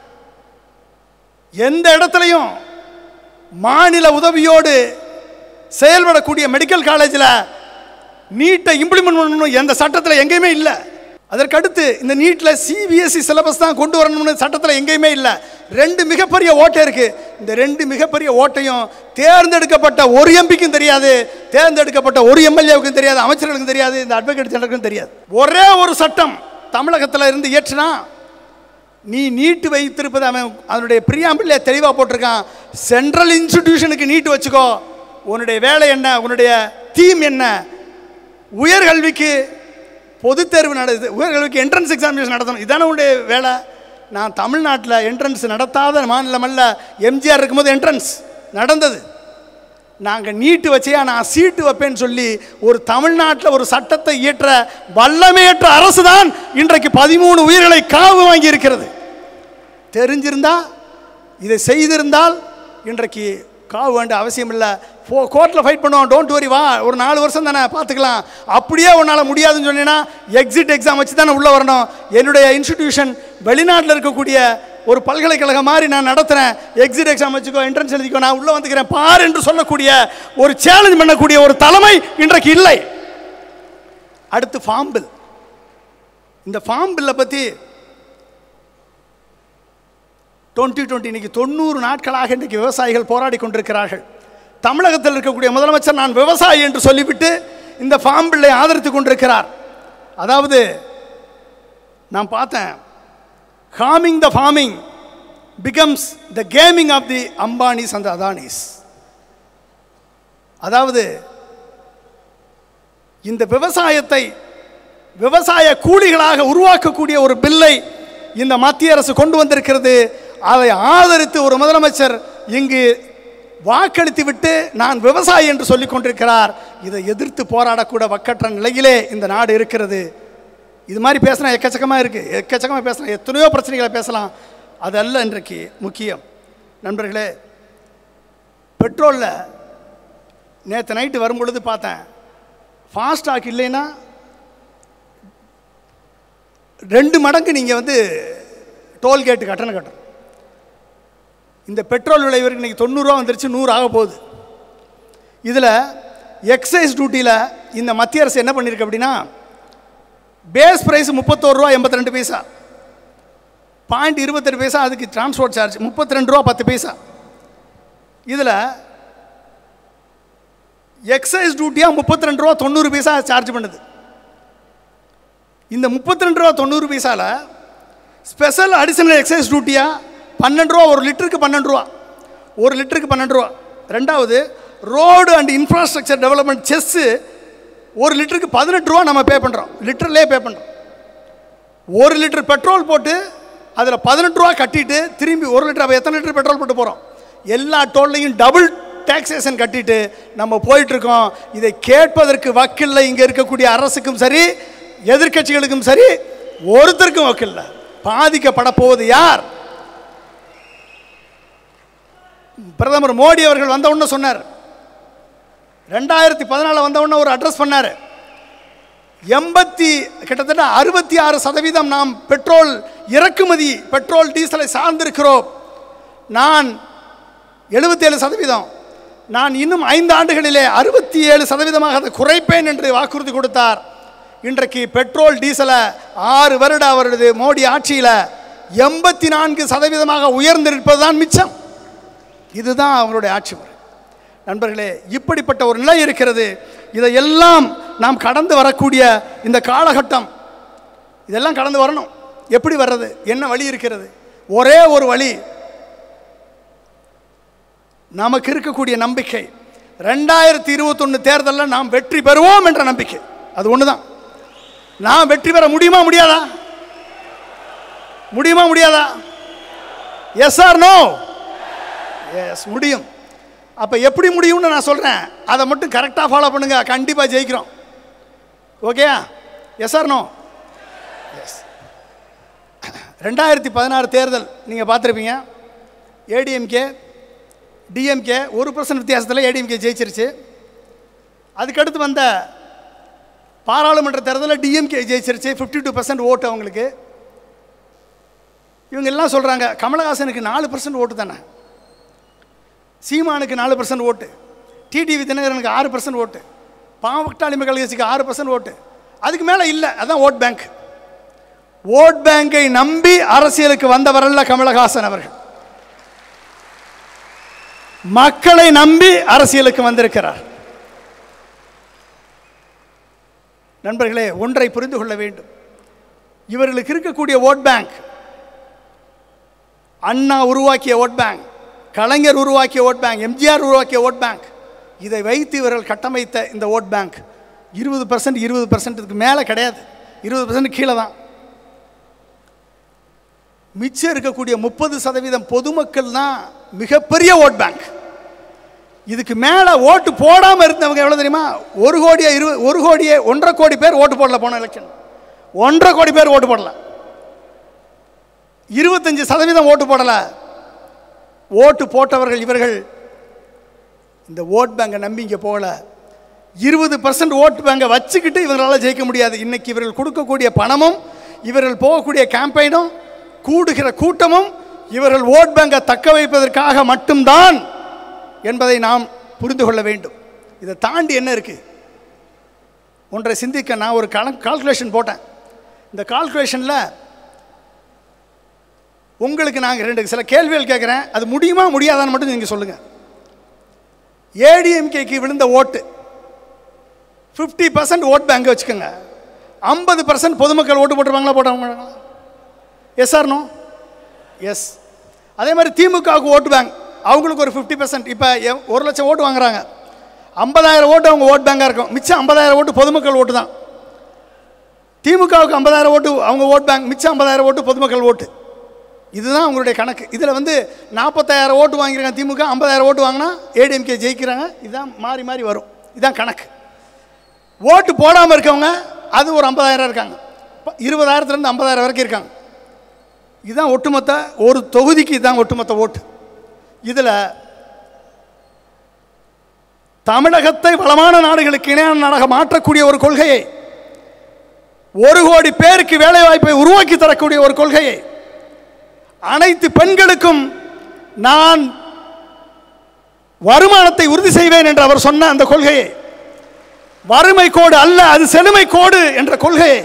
எந்த இடத்துலையும் மாநில உதவியோடு செயல்படக்கூடிய மெடிக்கல் காலேஜில் நீட்டை இம்ப்ளிமெண்ட் பண்ணணும் எந்த சட்டத்தில் எங்கேயுமே இல்லை அதற்கடுத்து இந்த நீட்டில் சிபிஎஸ்சி சிலபஸ் தான் கொண்டு வரணும்னு சட்டத்தில் எங்கேயுமே இல்லை ரெண்டு மிகப்பெரிய ஓட்டை இருக்குது இந்த ரெண்டு மிகப்பெரிய ஓட்டையும் தேர்ந்தெடுக்கப்பட்ட ஒரு எம்பிக்கும் தெரியாது தேர்ந்தெடுக்கப்பட்ட ஒரு எம்எல்ஏவுக்கும் தெரியாது அமைச்சர்களுக்கும் தெரியாது இந்த அட்வொகேட் ஜெனரலுக்கும் தெரியாது ஒரே ஒரு சட்டம் தமிழகத்தில் இருந்து இயற்றினா நீ நீட்டு வைத்திருப்பது அவன் அதனுடைய பிரியாம்பிள்ளைய தெளிவாக போட்டிருக்கான் சென்ட்ரல் இன்ஸ்டிடியூஷனுக்கு நீட்டு வச்சுக்கோ உன்னுடைய வேலை என்ன உன்னுடைய தீம் என்ன உயர்கல்விக்கு பொதுத் தேர்வு நடக்குது உயர்கல்விக்கு என்ட்ரன்ஸ் எக்ஸாமினேஷன் நடத்தணும் இதானே உன்னுடைய வேலை நான் தமிழ்நாட்டில் என்ட்ரன்ஸ் நடத்தாத மாநிலம் அல்ல எம்ஜிஆர் இருக்கும்போது என்ட்ரன்ஸ் நடந்தது நாங்கள் நீட்டு வச்சையா நான் சீட்டு வைப்பேன்னு சொல்லி ஒரு தமிழ்நாட்டில் ஒரு சட்டத்தை இயற்ற வல்லமையற்ற அரசு தான் இன்றைக்கு பதிமூணு உயிர்களை காவு வாங்கி இருக்கிறது தெரிஞ்சிருந்தா இதை செய்திருந்தால் இன்றைக்கு காவு வேண்டிய அவசியம் இல்லை ஃபோ கோர்ட்டில் ஃபைட் பண்ணுவோம் டோன்ட் வரி வா ஒரு நாலு வருஷம் தானே பார்த்துக்கலாம் அப்படியே உன்னால் முடியாதுன்னு சொன்னீங்கன்னா எக்ஸிட் எக்ஸாம் வச்சு தானே உள்ளே வரணும் என்னுடைய இன்ஸ்டிடியூஷன் வெளிநாட்டில் இருக்கக்கூடிய ஒரு பல்கலைக்கழகம் மாதிரி நான் நடத்துகிறேன் எக்ஸிட் எக்ஸாம் வச்சுக்கோ என்ட்ரன்ஸ் எழுதிக்கோ நான் உள்ளே வந்துக்கிறேன் பார் என்று சொல்லக்கூடிய ஒரு சேலஞ்ச் பண்ணக்கூடிய ஒரு தலைமை இன்றைக்கு இல்லை அடுத்து ஃபார்ம் பில் இந்த ஃபார்ம் பில்லை பற்றி டுவெண்ட்டி டுவெண்ட்டி இன்னைக்கு தொண்ணூறு நாட்களாக இன்றைக்கு விவசாயிகள் போராடி கொண்டிருக்கிறார்கள் தமிழகத்தில் இருக்கக்கூடிய முதலமைச்சர் நான் விவசாயி என்று சொல்லிவிட்டு இந்த ஃபார்ம் பில்லை ஆதரித்து கொண்டிருக்கிறார் அதாவது நான் பார்த்தேன் harming the farming becomes the gaming of the Ambanis and Adanis அதாவது இந்த விவசாயத்தை விவசாய கூலிகளாக உருவாக்கக்கூடிய ஒரு பில்லை இந்த மத்திய அரசு கொண்டு வந்திருக்கிறது அதை ஆதரித்து ஒரு முதலமைச்சர் இங்கு வாக்களித்து விட்டு நான் விவசாயி என்று சொல்லிக் கொண்டிருக்கிறார் இதை எதிர்த்து போராடக்கூட வக்கற்ற நிலையிலே இந்த நாடு இருக்கிறது இது மாதிரி பேசினா எக்கச்சக்கமாக இருக்குது எக்கச்சக்கமாக பேசலாம் எத்தனையோ பிரச்சனைகளை பேசலாம் அதல்ல இன்றைக்கு முக்கியம் நண்பர்களே பெட்ரோலில் நேற்று நைட்டு வரும்பொழுது பார்த்தேன் ஃபாஸ்டாக் இல்லைன்னா ரெண்டு மடங்கு நீங்கள் வந்து டோல்கேட்டு கட்டணம் கட்டணும் இந்த பெட்ரோல் விலை வரைக்கும் இன்றைக்கி தொண்ணூறுரூவா வந்துருச்சு நூறு ஆக போகுது இதில் எக்ஸைஸ் டியூட்டியில் இந்த மத்திய அரசு என்ன பண்ணியிருக்கு அப்படின்னா பேஸ் ப்ரைஸ் முப்பத்தோரு ரூபா எண்பத்தி ரெண்டு பைசா பாயிண்ட் இருபத்தெட்டு பைசா அதுக்கு டிரான்ஸ்போர்ட் சார்ஜ் முப்பத்தி ரெண்டு ரூபா பத்து பைசா இதில் எக்ஸைஸ் டியூட்டியாக முப்பத்தி ரெண்டு ரூபா தொண்ணூறு பைசா சார்ஜ் பண்ணுது இந்த முப்பத்தி ரெண்டு ரூபா தொண்ணூறு பைசாவில் ஸ்பெஷல் அடிஷனல் எக்ஸைஸ் டியூட்டியாக பன்னெண்டு ரூபா ஒரு லிட்டருக்கு பன்னெண்டு ரூபா ஒரு லிட்டருக்கு பன்னெண்டு ரூபா ரெண்டாவது road and infrastructure development cess ஒரு லிட்டருக்கு பதினெட்டு ரூபா நம்ம பே பண்ணுறோம் லிட்டர்லேயே பே பண்ணுறோம் ஒரு லிட்டர் பெட்ரோல் போட்டு அதில் பதினெட்டு ரூபா கட்டிட்டு திரும்பி ஒரு லிட்டர் அப்போ எத்தனை லிட்டர் பெட்ரோல் போட்டு போகிறோம் எல்லா டோல்லையும் டபுள் டேக்ஸேஷன் கட்டிட்டு நம்ம போயிட்டுருக்கோம் இதை கேட்பதற்கு வக்கில்லை இங்கே இருக்கக்கூடிய அரசுக்கும் சரி எதிர்க்கட்சிகளுக்கும் சரி ஒருத்தருக்கும் வக்கில்லை பாதிக்கப்பட போவது யார் பிரதமர் மோடி அவர்கள் வந்த உடனே சொன்னார் ரெண்டாயிரத்தி பதினாலில் வந்தவுடனே ஒரு அட்ரஸ் பண்ணார் எண்பத்தி கிட்டத்தட்ட அறுபத்தி ஆறு சதவீதம் நாம் பெட்ரோல் இறக்குமதி பெட்ரோல் டீசலை சார்ந்திருக்கிறோம் நான் எழுபத்தேழு சதவீதம் நான் இன்னும் ஐந்து ஆண்டுகளிலே அறுபத்தி ஏழு சதவீதமாக அதை குறைப்பேன் என்று வாக்குறுதி கொடுத்தார் இன்றைக்கு பெட்ரோல் டீசலை ஆறு வருட அவரது மோடி ஆட்சியில் எண்பத்தி நான்கு சதவீதமாக உயர்ந்திருப்பது தான் மிச்சம் இதுதான் அவங்களுடைய ஆட்சி முறை நண்பர்களே இப்படிப்பட்ட ஒரு நிலை இருக்கிறது இதையெல்லாம் நாம் கடந்து வரக்கூடிய இந்த காலகட்டம் இதெல்லாம் கடந்து வரணும் எப்படி வர்றது என்ன வழி இருக்கிறது ஒரே ஒரு வழி நமக்கு இருக்கக்கூடிய நம்பிக்கை ரெண்டாயிரத்தி இருபத்தொன்று தேர்தலில் நாம் வெற்றி பெறுவோம் என்ற நம்பிக்கை அது ஒன்று தான் நாம் வெற்றி பெற முடியுமா முடியாதா முடியுமா முடியாதா எஸ் ஆர் நோ எஸ் முடியும் அப்போ எப்படி முடியும்னு நான் சொல்கிறேன் அதை மட்டும் கரெக்டாக ஃபாலோ பண்ணுங்க கண்டிப்பாக ஜெயிக்கிறோம் ஓகேயா எஸ் ஆர் நோ எஸ் ரெண்டாயிரத்தி பதினாறு தேர்தல் நீங்கள் பார்த்துருப்பீங்க ஏடிஎம்கே டிஎம்கே ஒரு பர்சன்ட் வித்தியாசத்தில் ஏடிஎம்கே ஜெயிச்சிருச்சு அதுக்கடுத்து வந்த பாராளுமன்ற தேர்தலில் டிஎம்கே ஜெயிச்சிருச்சு ஃபிஃப்டி டூ பர்சன்ட் ஓட்டு அவங்களுக்கு இவங்க எல்லாம் சொல்கிறாங்க கமலஹாசனுக்கு நாலு பர்சன்ட் ஓட்டு தானே சீமானுக்கு நாலு பர்சன்ட் ஓட்டு டிடிவி தினகரனுக்கு ஆறு பர்சன்ட் ஓட்டு பாவக்டாளி மக்கள் கட்சிக்கு ஆறு பர்சன்ட் ஓட்டு அதுக்கு மேலே இல்லை அதான் ஓட் பேங்க் ஓட் பேங்கை நம்பி அரசியலுக்கு வந்தவரல்ல கமலஹாசன் அவர்கள் மக்களை நம்பி அரசியலுக்கு வந்திருக்கிறார் நண்பர்களே ஒன்றை புரிந்து கொள்ள வேண்டும் இவர்களுக்கு இருக்கக்கூடிய ஓட் பேங்க் அண்ணா உருவாக்கிய ஓட் பேங்க் கலைஞர் உருவாக்கிய ஓட் பேங்க் எம்ஜிஆர் உருவாக்கிய ஓட் பேங்க் இதை வைத்து இவர்கள் கட்டமைத்த இந்த ஓட் பேங்க் இருபது பர்சன்ட் இருபது பர்சன்ட்டுக்கு மேலே கிடையாது இருபது பர்சன்ட் கீழே தான் மிச்சம் இருக்கக்கூடிய முப்பது சதவீதம் பொதுமக்கள் தான் மிகப்பெரிய ஓட் பேங்க் இதுக்கு மேலே ஓட்டு போடாமல் இருந்தவங்க எவ்வளோ தெரியுமா ஒரு கோடியே இரு ஒரு கோடியே ஒன்றரை கோடி பேர் ஓட்டு போடல போன எலெக்ஷன் ஒன்றரை கோடி பேர் ஓட்டு போடல இருபத்தஞ்சு சதவீதம் ஓட்டு போடல ஓட்டு போட்டவர்கள் இவர்கள் இந்த ஓட் பேங்கை நம்பி இங்கே போகல இருபது பர்சன்ட் ஓட்டு பேங்கை வச்சுக்கிட்டு இவங்களால் ஜெயிக்க முடியாது இன்னைக்கு இவர்கள் கொடுக்கக்கூடிய பணமும் இவர்கள் போகக்கூடிய கேம்பெயினும் கூடுகிற கூட்டமும் இவர்கள் ஓட் பேங்கை தக்க வைப்பதற்காக மட்டும்தான் என்பதை நாம் புரிந்து கொள்ள வேண்டும் இதை தாண்டி என்ன இருக்குது ஒன்றை சிந்திக்க நான் ஒரு கணக்கு கால்குலேஷன் போட்டேன் இந்த கால்குலேஷனில் உங்களுக்கு நாங்கள் ரெண்டு சில கேள்விகள் கேட்குறேன் அது முடியுமா முடியாதான்னு மட்டும் நீங்கள் சொல்லுங்கள் ஏடிஎம்கேக்கு விழுந்த ஓட்டு ஃபிஃப்டி பர்சன்ட் ஓட் பேங்க் வச்சுக்கோங்க ஐம்பது பர்சன்ட் பொதுமக்கள் ஓட்டு போட்டுருவாங்களா போட்டவங்க எஸ் ஆர் நோ எஸ் அதே மாதிரி திமுகவுக்கு ஓட்டு பேங்க் அவங்களுக்கு ஒரு ஃபிஃப்டி பர்சன்ட் இப்போ ஒரு லட்சம் ஓட்டு வாங்குறாங்க ஐம்பதாயிரம் ஓட்டு அவங்க ஓட் பேங்காக இருக்கும் மிச்சம் ஐம்பதாயிரம் ஓட்டு பொதுமக்கள் ஓட்டு தான் திமுகவுக்கு ஐம்பதாயிரம் ஓட்டு அவங்க ஓட் பேங்க் மிச்சம் ஐம்பதாயிரம் ஓட்டு பொதுமக்கள் ஓட்டு இதுதான் அவங்களுடைய கணக்கு இதில் வந்து நாற்பத்தாயிரம் ஓட்டு வாங்கியிருக்காங்க திமுக ஐம்பதாயிரம் ஓட்டு வாங்கினா ஏடிஎம்கே ஜெயிக்கிறாங்க இதுதான் மாறி மாறி வரும் இதுதான் கணக்கு ஓட்டு போடாமல் இருக்கவங்க அது ஒரு ஐம்பதாயிரம் இருக்காங்க ப- இருபதாயிரத்துலேருந்து ஐம்பதாயிரம் வரைக்கும் இருக்காங்க இதுதான் ஒட்டுமொத்த ஒரு தொகுதிக்கு இதுதான் ஒட்டுமொத்த ஓட்டு இதில் தமிழகத்தை வளமான நாடுகளுக்கு இணையான நாடாக மாற்றக்கூடிய ஒரு கொள்கையை ஒரு கோடி பேருக்கு வேலை வாய்ப்பை உருவாக்கி தரக்கூடிய ஒரு கொள்கையை அனைத்து பெண்களுக்கும் நான் வருமானத்தை உறுதி செய்வேன் என்று அவர் சொன்ன அந்த கொள்கையை வறுமை கோடு அல்ல அது செழுமை கோடு என்ற கொள்கையை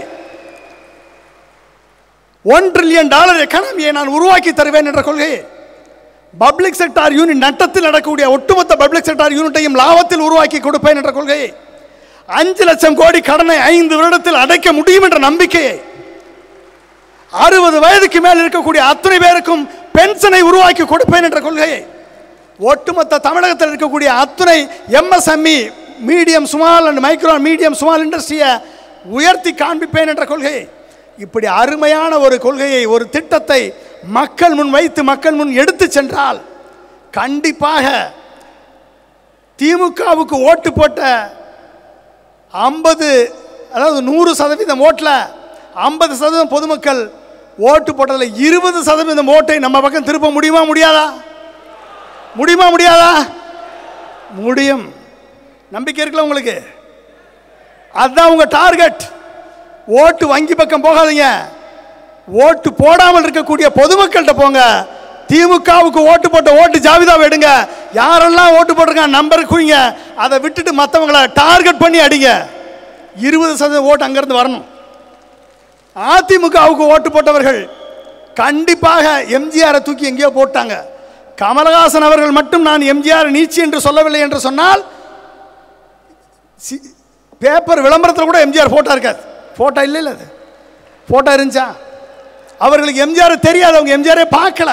ஒன் ட்ரில்லியன் டாலர் எக்கானமியை நான் உருவாக்கி தருவேன் என்ற கொள்கையை பப்ளிக் செக்டார் யூனிட் நட்டத்தில் நடக்கக்கூடிய ஒட்டுமொத்த பப்ளிக் செக்டார் யூனிட்டையும் லாபத்தில் உருவாக்கி கொடுப்பேன் என்ற கொள்கையை அஞ்சு லட்சம் கோடி கடனை ஐந்து வருடத்தில் அடைக்க முடியும் என்ற நம்பிக்கையை அறுபது வயதுக்கு மேல் இருக்கக்கூடிய அத்தனை பேருக்கும் பென்ஷனை உருவாக்கி கொடுப்பேன் என்ற கொள்கையை ஒட்டுமொத்த தமிழகத்தில் இருக்கக்கூடிய அத்துணை MSME medium small and micro medium small இண்டஸ்ட்ரியை உயர்த்தி காண்பிப்பேன் என்ற கொள்கையை இப்படி அருமையான ஒரு கொள்கையை ஒரு திட்டத்தை மக்கள் முன் வைத்து மக்கள் முன் எடுத்து சென்றால் கண்டிப்பாக திமுகவுக்கு ஓட்டு போட்ட ஐம்பது அதாவது நூறு சதவீதம் ஓட்டில் ஐம்பது சதவீதம் பொதுமக்கள் ஓட்டு போட்டதில் இருபது சதவீதம் ஓட்டை நம்ம பக்கம் திருப்ப முடியுமா முடியாதா முடியுமா முடியாதா முடியும் நம்பிக்கை இருக்குல்ல உங்களுக்கு அதுதான் உங்க டார்கெட் ஓட்டு வங்கி பக்கம் போகாதீங்க ஓட்டு போடாமல் இருக்கக்கூடிய பொதுமக்கள்கிட்ட போங்க திமுகவுக்கு ஓட்டு போட்ட ஓட்டு ஜாவிதாவை எடுங்க யாரெல்லாம் ஓட்டு போட்டிருக்காங்க நம்பர் குவிங்க அதை விட்டுட்டு மற்றவங்கள டார்கெட் பண்ணி அடிங்க இருபது சதவீதம் ஓட்டு அங்கேருந்து வரணும் அதிமுகவுக்கு ஓட்டு போட்டவர்கள் கண்டிப்பாக எம்ஜிஆரை தூக்கி எங்கேயோ போட்டாங்க கமலஹாசன் அவர்கள் மட்டும் நான் எம்ஜிஆர் நீச்சி என்று சொல்லவில்லை என்று சொன்னால் சி- பேப்பர் விளம்பரத்தில் கூட எம்ஜிஆர் ஃபோட்டோ இருக்காது ஃபோட்டோ இல்லை இல்லை அது ஃபோட்டோ இருந்துச்சா அவர்களுக்கு எம்ஜிஆர் தெரியாது அவங்க எம்ஜிஆரே பார்க்கல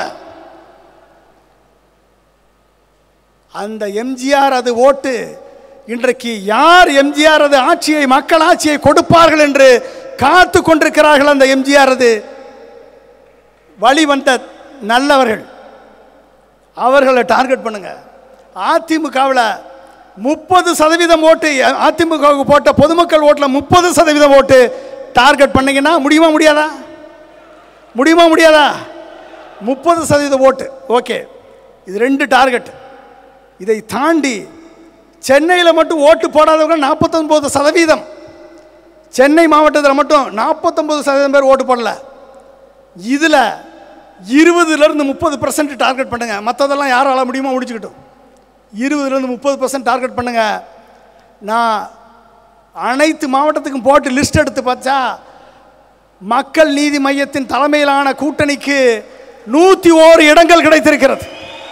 அந்த எம்ஜிஆர் அது ஓட்டு இன்றைக்கு யார் எம்ஜிஆர் அது ஆட்சியை மக்கள் ஆட்சியை கொடுப்பார்கள் என்று காத்து கொண்டிருக்கிறார்கள் அந்த எம்ஜிஆர் அது வழி வந்த நல்லவர்கள் அவர்களை டார்கெட் பண்ணுங்க அதிமுகவில் முப்பது சதவீதம் ஓட்டு அதிமுகவுக்கு போட்ட பொதுமக்கள் ஓட்டில் முப்பது சதவீதம் ஓட்டு டார்கெட் பண்ணீங்கன்னா முடியுமா முடியாதா முடியுமா முடியாதா முப்பது சதவீத ஓட்டு ஓகே இது ரெண்டு டார்கெட் இதை தாண்டி சென்னையில் மட்டும் ஓட்டு போடாதவங்க நாற்பத்தொன்பது சதவீதம் சென்னை மாவட்டத்தில் மட்டும் நாற்பத்தொம்பது சதவீதம் பேர் ஓட்டு போடல இதில் இருபதுலேருந்து முப்பது பர்சன்ட் டார்கெட் பண்ணுங்க மற்றதெல்லாம் யாரால முடியுமோ முடிச்சுக்கிட்டோம் இருபதுலேருந்து முப்பது பர்சன்ட் டார்கெட் பண்ணுங்க நான் அனைத்து மாவட்டத்துக்கும் போட்டு லிஸ்ட் எடுத்து பார்த்தா மக்கள் நீதி மையத்தின் தலைமையிலான கூட்டணிக்கு நூற்றி ஓரு இடங்கள் கிடைத்திருக்கிறது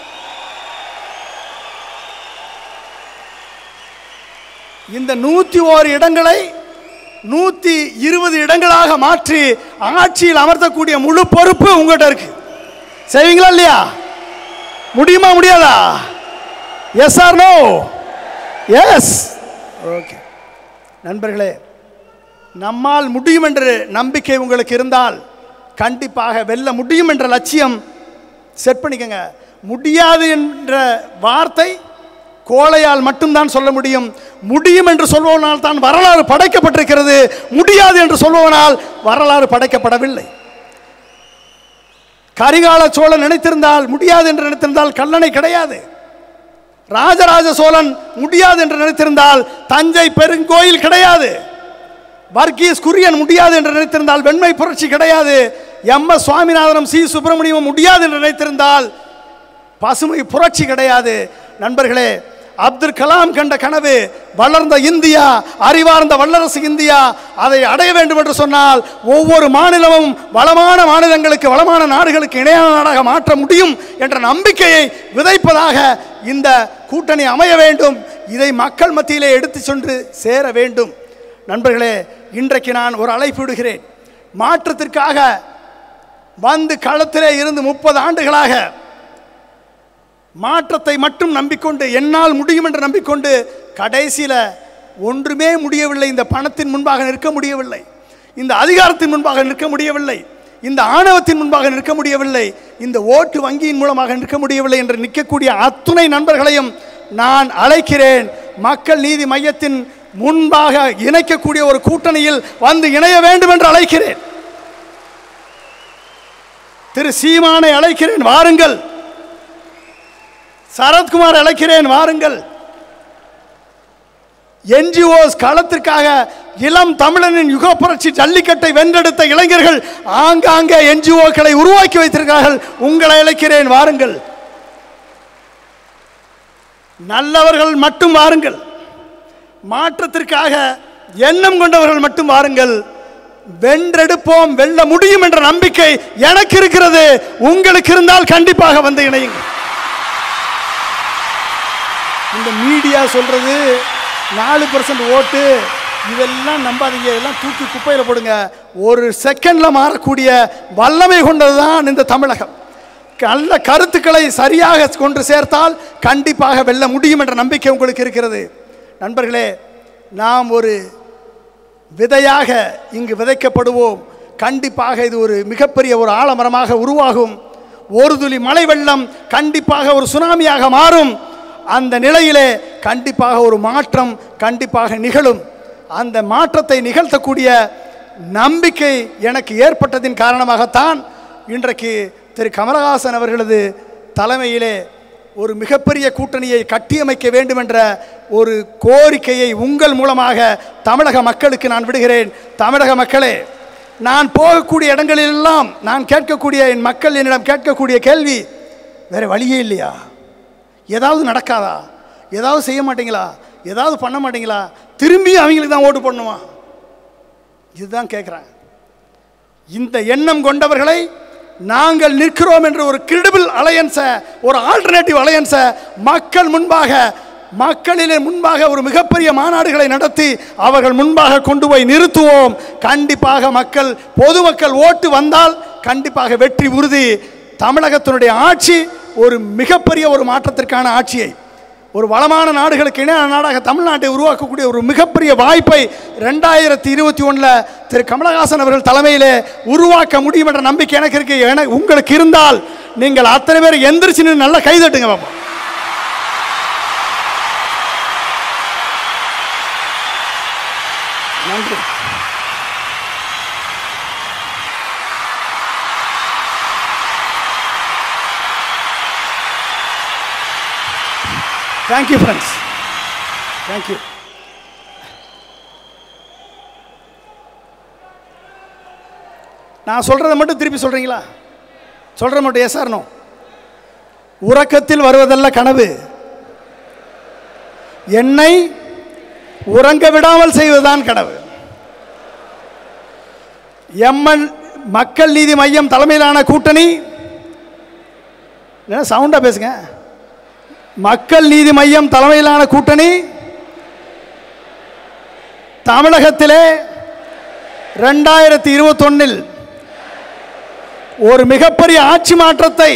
இந்த நூற்றி ஓரு இடங்களை நூற்றி இருபது இடங்களாக மாற்றி ஆட்சியில் அமர்த்தக்கூடிய முழு பொறுப்பு உங்கள்கிட்ட இருக்கு செய்வீங்களா இல்லையா முடியுமா முடியாதா yes or no yes okay நண்பர்களே நம்மால் முடியும் என்ற நம்பிக்கை உங்களுக்கு இருந்தால் கண்டிப்பாக வெல்ல முடியும் என்ற லட்சியம் செட் பண்ணிக்கங்க முடியாது என்ற வார்த்தை கோழையால் மட்டும்தான் சொல்ல முடியும் முடியும் என்று சொல்பவனால் தான் வரலாறு படைக்கப்பட்டிருக்கிறது முடியாது என்று சொல்பவனால் வரலாறு படைக்கப்படவில்லை கரிகால சோழன் நினைத்திருந்தால் முடியாது என்று நினைத்திருந்தால் கல்லணை கிடையாது ராஜராஜ சோழன் முடியாது என்று நினைத்திருந்தால் தஞ்சை பெருங்கோயில் கிடையாது வர்கீஸ் குரியன் முடியாது என்று நினைத்திருந்தால் வெண்மை புரட்சி கிடையாது எம் எஸ் சுவாமிநாதனும் சி சுப்பிரமணியமும் முடியாது என்று நினைத்திருந்தால் பசுமை புரட்சி கிடையாது நண்பர்களே அப்துல் கலாம் கண்ட கனவு வளர்ந்த இந்தியா அறிவார்ந்த வல்லரசு இந்தியா அதை அடைய வேண்டும் என்று சொன்னால் ஒவ்வொரு மாநிலமும் வளமான மாநிலங்களுக்கு வளமான நாடுகளுக்கு இணையான நாடாக மாற்ற முடியும் என்ற நம்பிக்கையை விதைப்பதாக இந்த கூட்டணி அமைய வேண்டும் இதை மக்கள் மத்தியிலே எடுத்து சென்று சேர வேண்டும் நண்பர்களே இன்றைக்கு நான் ஒரு அழைப்பு விடுகிறேன் மாற்றத்திற்காக வந்து களத்திலே இருந்து முப்பது ஆண்டுகளாக மாற்றத்தை மட்டும் நம்பிக்கொண்டு என்னால் முடியும் என்று நம்பிக்கொண்டு கடைசியில் ஒன்றுமே முடியவில்லை இந்த பணத்தின் முன்பாக நிற்க முடியவில்லை இந்த அதிகாரத்தின் முன்பாக நிற்க முடியவில்லை இந்த ஆணவத்தின் முன்பாக நிற்க முடியவில்லை இந்த ஓட்டு வங்கியின் மூலமாக நிற்க முடியவில்லை என்று நிற்கக்கூடிய அத்துணை நண்பர்களையும் நான் அழைக்கிறேன் மக்கள் நீதி மையத்தின் முன்பாக இணைக்கக்கூடிய ஒரு கூட்டணியில் வந்து இணைய வேண்டும் என்று அழைக்கிறேன் திரு சீமானை அழைக்கிறேன் வாருங்கள் சரத்குமார் அழைக்கிறேன் வாருங்கள் என்ஜிஓஸ் களத்திற்காக இளம் தமிழனின் யுக புரட்சி ஜல்லிக்கட்டை வென்றெடுத்த இளைஞர்கள் ஆங்காங்கே என்ஜிஓக்களை உருவாக்கி வைத்திருக்கிறார்கள் உங்களை அழைக்கிறேன் வாருங்கள் நல்லவர்கள் மட்டும் வாருங்கள் மாற்றத்திற்காக எண்ணம் கொண்டவர்கள் மட்டும் வாருங்கள் வென்றெடுப்போம் வெல்ல முடியும் என்ற நம்பிக்கை எனக்கு இருக்கிறது உங்களுக்கு இருந்தால் கண்டிப்பாக வந்து இணையுங்கள் இந்த மீடியா சொல்றது நாலு பர்சன்ட் ஓட்டு இதெல்லாம் நம்பாதீங்க இதெல்லாம் தூக்கி குப்பையில் போடுங்க ஒரு செகண்ட்ல மாறக்கூடிய வல்லமை கொண்டது தான் இந்த தமிழகம் நல்ல கருத்துக்களை சரியாக கொண்டு சேர்த்தால் கண்டிப்பாக வெல்ல முடியும் என்ற நம்பிக்கை உங்களுக்கு இருக்கிறது நண்பர்களே நாம் ஒரு விதையாக இங்கு விதைக்கப்படுவோம் கண்டிப்பாக இது ஒரு மிகப்பெரிய ஒரு ஆலமரமாக உருவாகும் ஒரு துளி மழை வெள்ளம் கண்டிப்பாக ஒரு சுனாமியாக மாறும் அந்த நிலையிலே கண்டிப்பாக ஒரு மாற்றம் கண்டிப்பாக நிகழும் அந்த மாற்றத்தை நிகழ்த்தக்கூடிய நம்பிக்கை எனக்கு ஏற்பட்டதின் காரணமாகத்தான் இன்றைக்கு திரு கமலஹாசன் அவர்களது தலைமையிலே ஒரு மிகப்பெரிய கூட்டணியை கட்டியமைக்க வேண்டும் என்ற ஒரு கோரிக்கையை உங்கள் மூலமாக தமிழக மக்களுக்கு நான் விடுகிறேன் தமிழக மக்களே நான் போகக்கூடிய இடங்களிலெல்லாம் நான் கேட்கக்கூடிய என் மக்கள் என்னிடம் கேட்கக்கூடிய கேள்வி வேற வழியே இல்லையா ஏதாவது நடக்காதா ஏதாவது செய்ய மாட்டீங்களா ஏதாவது பண்ண மாட்டீங்களா திரும்பி அவங்களுக்கு தான் ஓட்டு போடணுமா இதுதான் கேட்குறேன் இந்த எண்ணம் கொண்டவர்களை நாங்கள் நிற்கிறோம் என்ற ஒரு கிரெடிபிள் அலையன்ஸை ஒரு ஆல்டர்னேட்டிவ் அலையன்ஸை மக்கள் முன்பாக மக்களிலே முன்பாக ஒரு மிகப்பெரிய மாநாடுகளை நடத்தி அவர்கள் முன்பாக கொண்டு போய் நிறுத்துவோம் கண்டிப்பாக மக்கள் பொதுமக்கள் ஓட்டு வந்தால் கண்டிப்பாக வெற்றி உறுதி தமிழகத்தினுடைய ஆட்சி ஒரு மிகப்பெரிய ஒரு மாற்றத்திற்கான ஆட்சியை ஒரு வளமான நாடுகளுக்கு இணையான நாடாக தமிழ்நாட்டை உருவாக்கக்கூடிய ஒரு மிகப்பெரிய வாய்ப்பை ரெண்டாயிரத்தி இருபத்தி ஒன்றில் திரு கமலஹாசன் அவர்கள் தலைமையிலே உருவாக்க முடியும் என்ற நம்பிக்கை எனக்கு இருக்கு என உங்களுக்கு இருந்தால் நீங்கள் அத்தனை பேர் எந்திரிச்சு நின்னு நல்லா கைதட்டுங்க பாப்பா நன்றி தேங்க்யூ ஃப்ரெண்ட்ஸ் தேங்க்யூ நான் சொல்கிறத மட்டும் திருப்பி சொல்கிறீங்களா சொல்கிற மட்டும் எஸ் ஆர்னோ உறக்கத்தில் வருவதல்ல கனவு என்னை உறங்க விடாமல் செய்வதுதான் கனவு எம்என் மக்கள் நீதி மையம் தலைமையிலான கூட்டணி சவுண்டாக பேசுங்க மக்கள் நீதி மையம் தலைமையிலான கூட்டணி தமிழகத்திலே ரெண்டாயிரத்தி இருபத்தொன்னில் ஒரு மிகப்பெரிய ஆட்சி மாற்றத்தை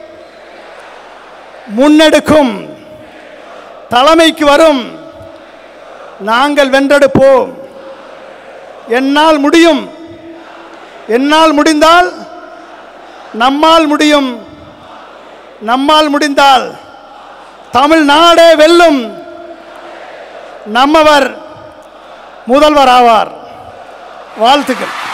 முன்னெடுக்கும் தலைமைக்கு வரும் நாங்கள் வென்றெடுப்போம் என்னால் முடியும் என்னால் முடிந்தால் நம்மால் முடியும் நம்மால் முடிந்தால் தமிழ்நாடே வெல்லும் நம்மவர் முதல்வர் ஆவார் வாழ்த்துக்கள்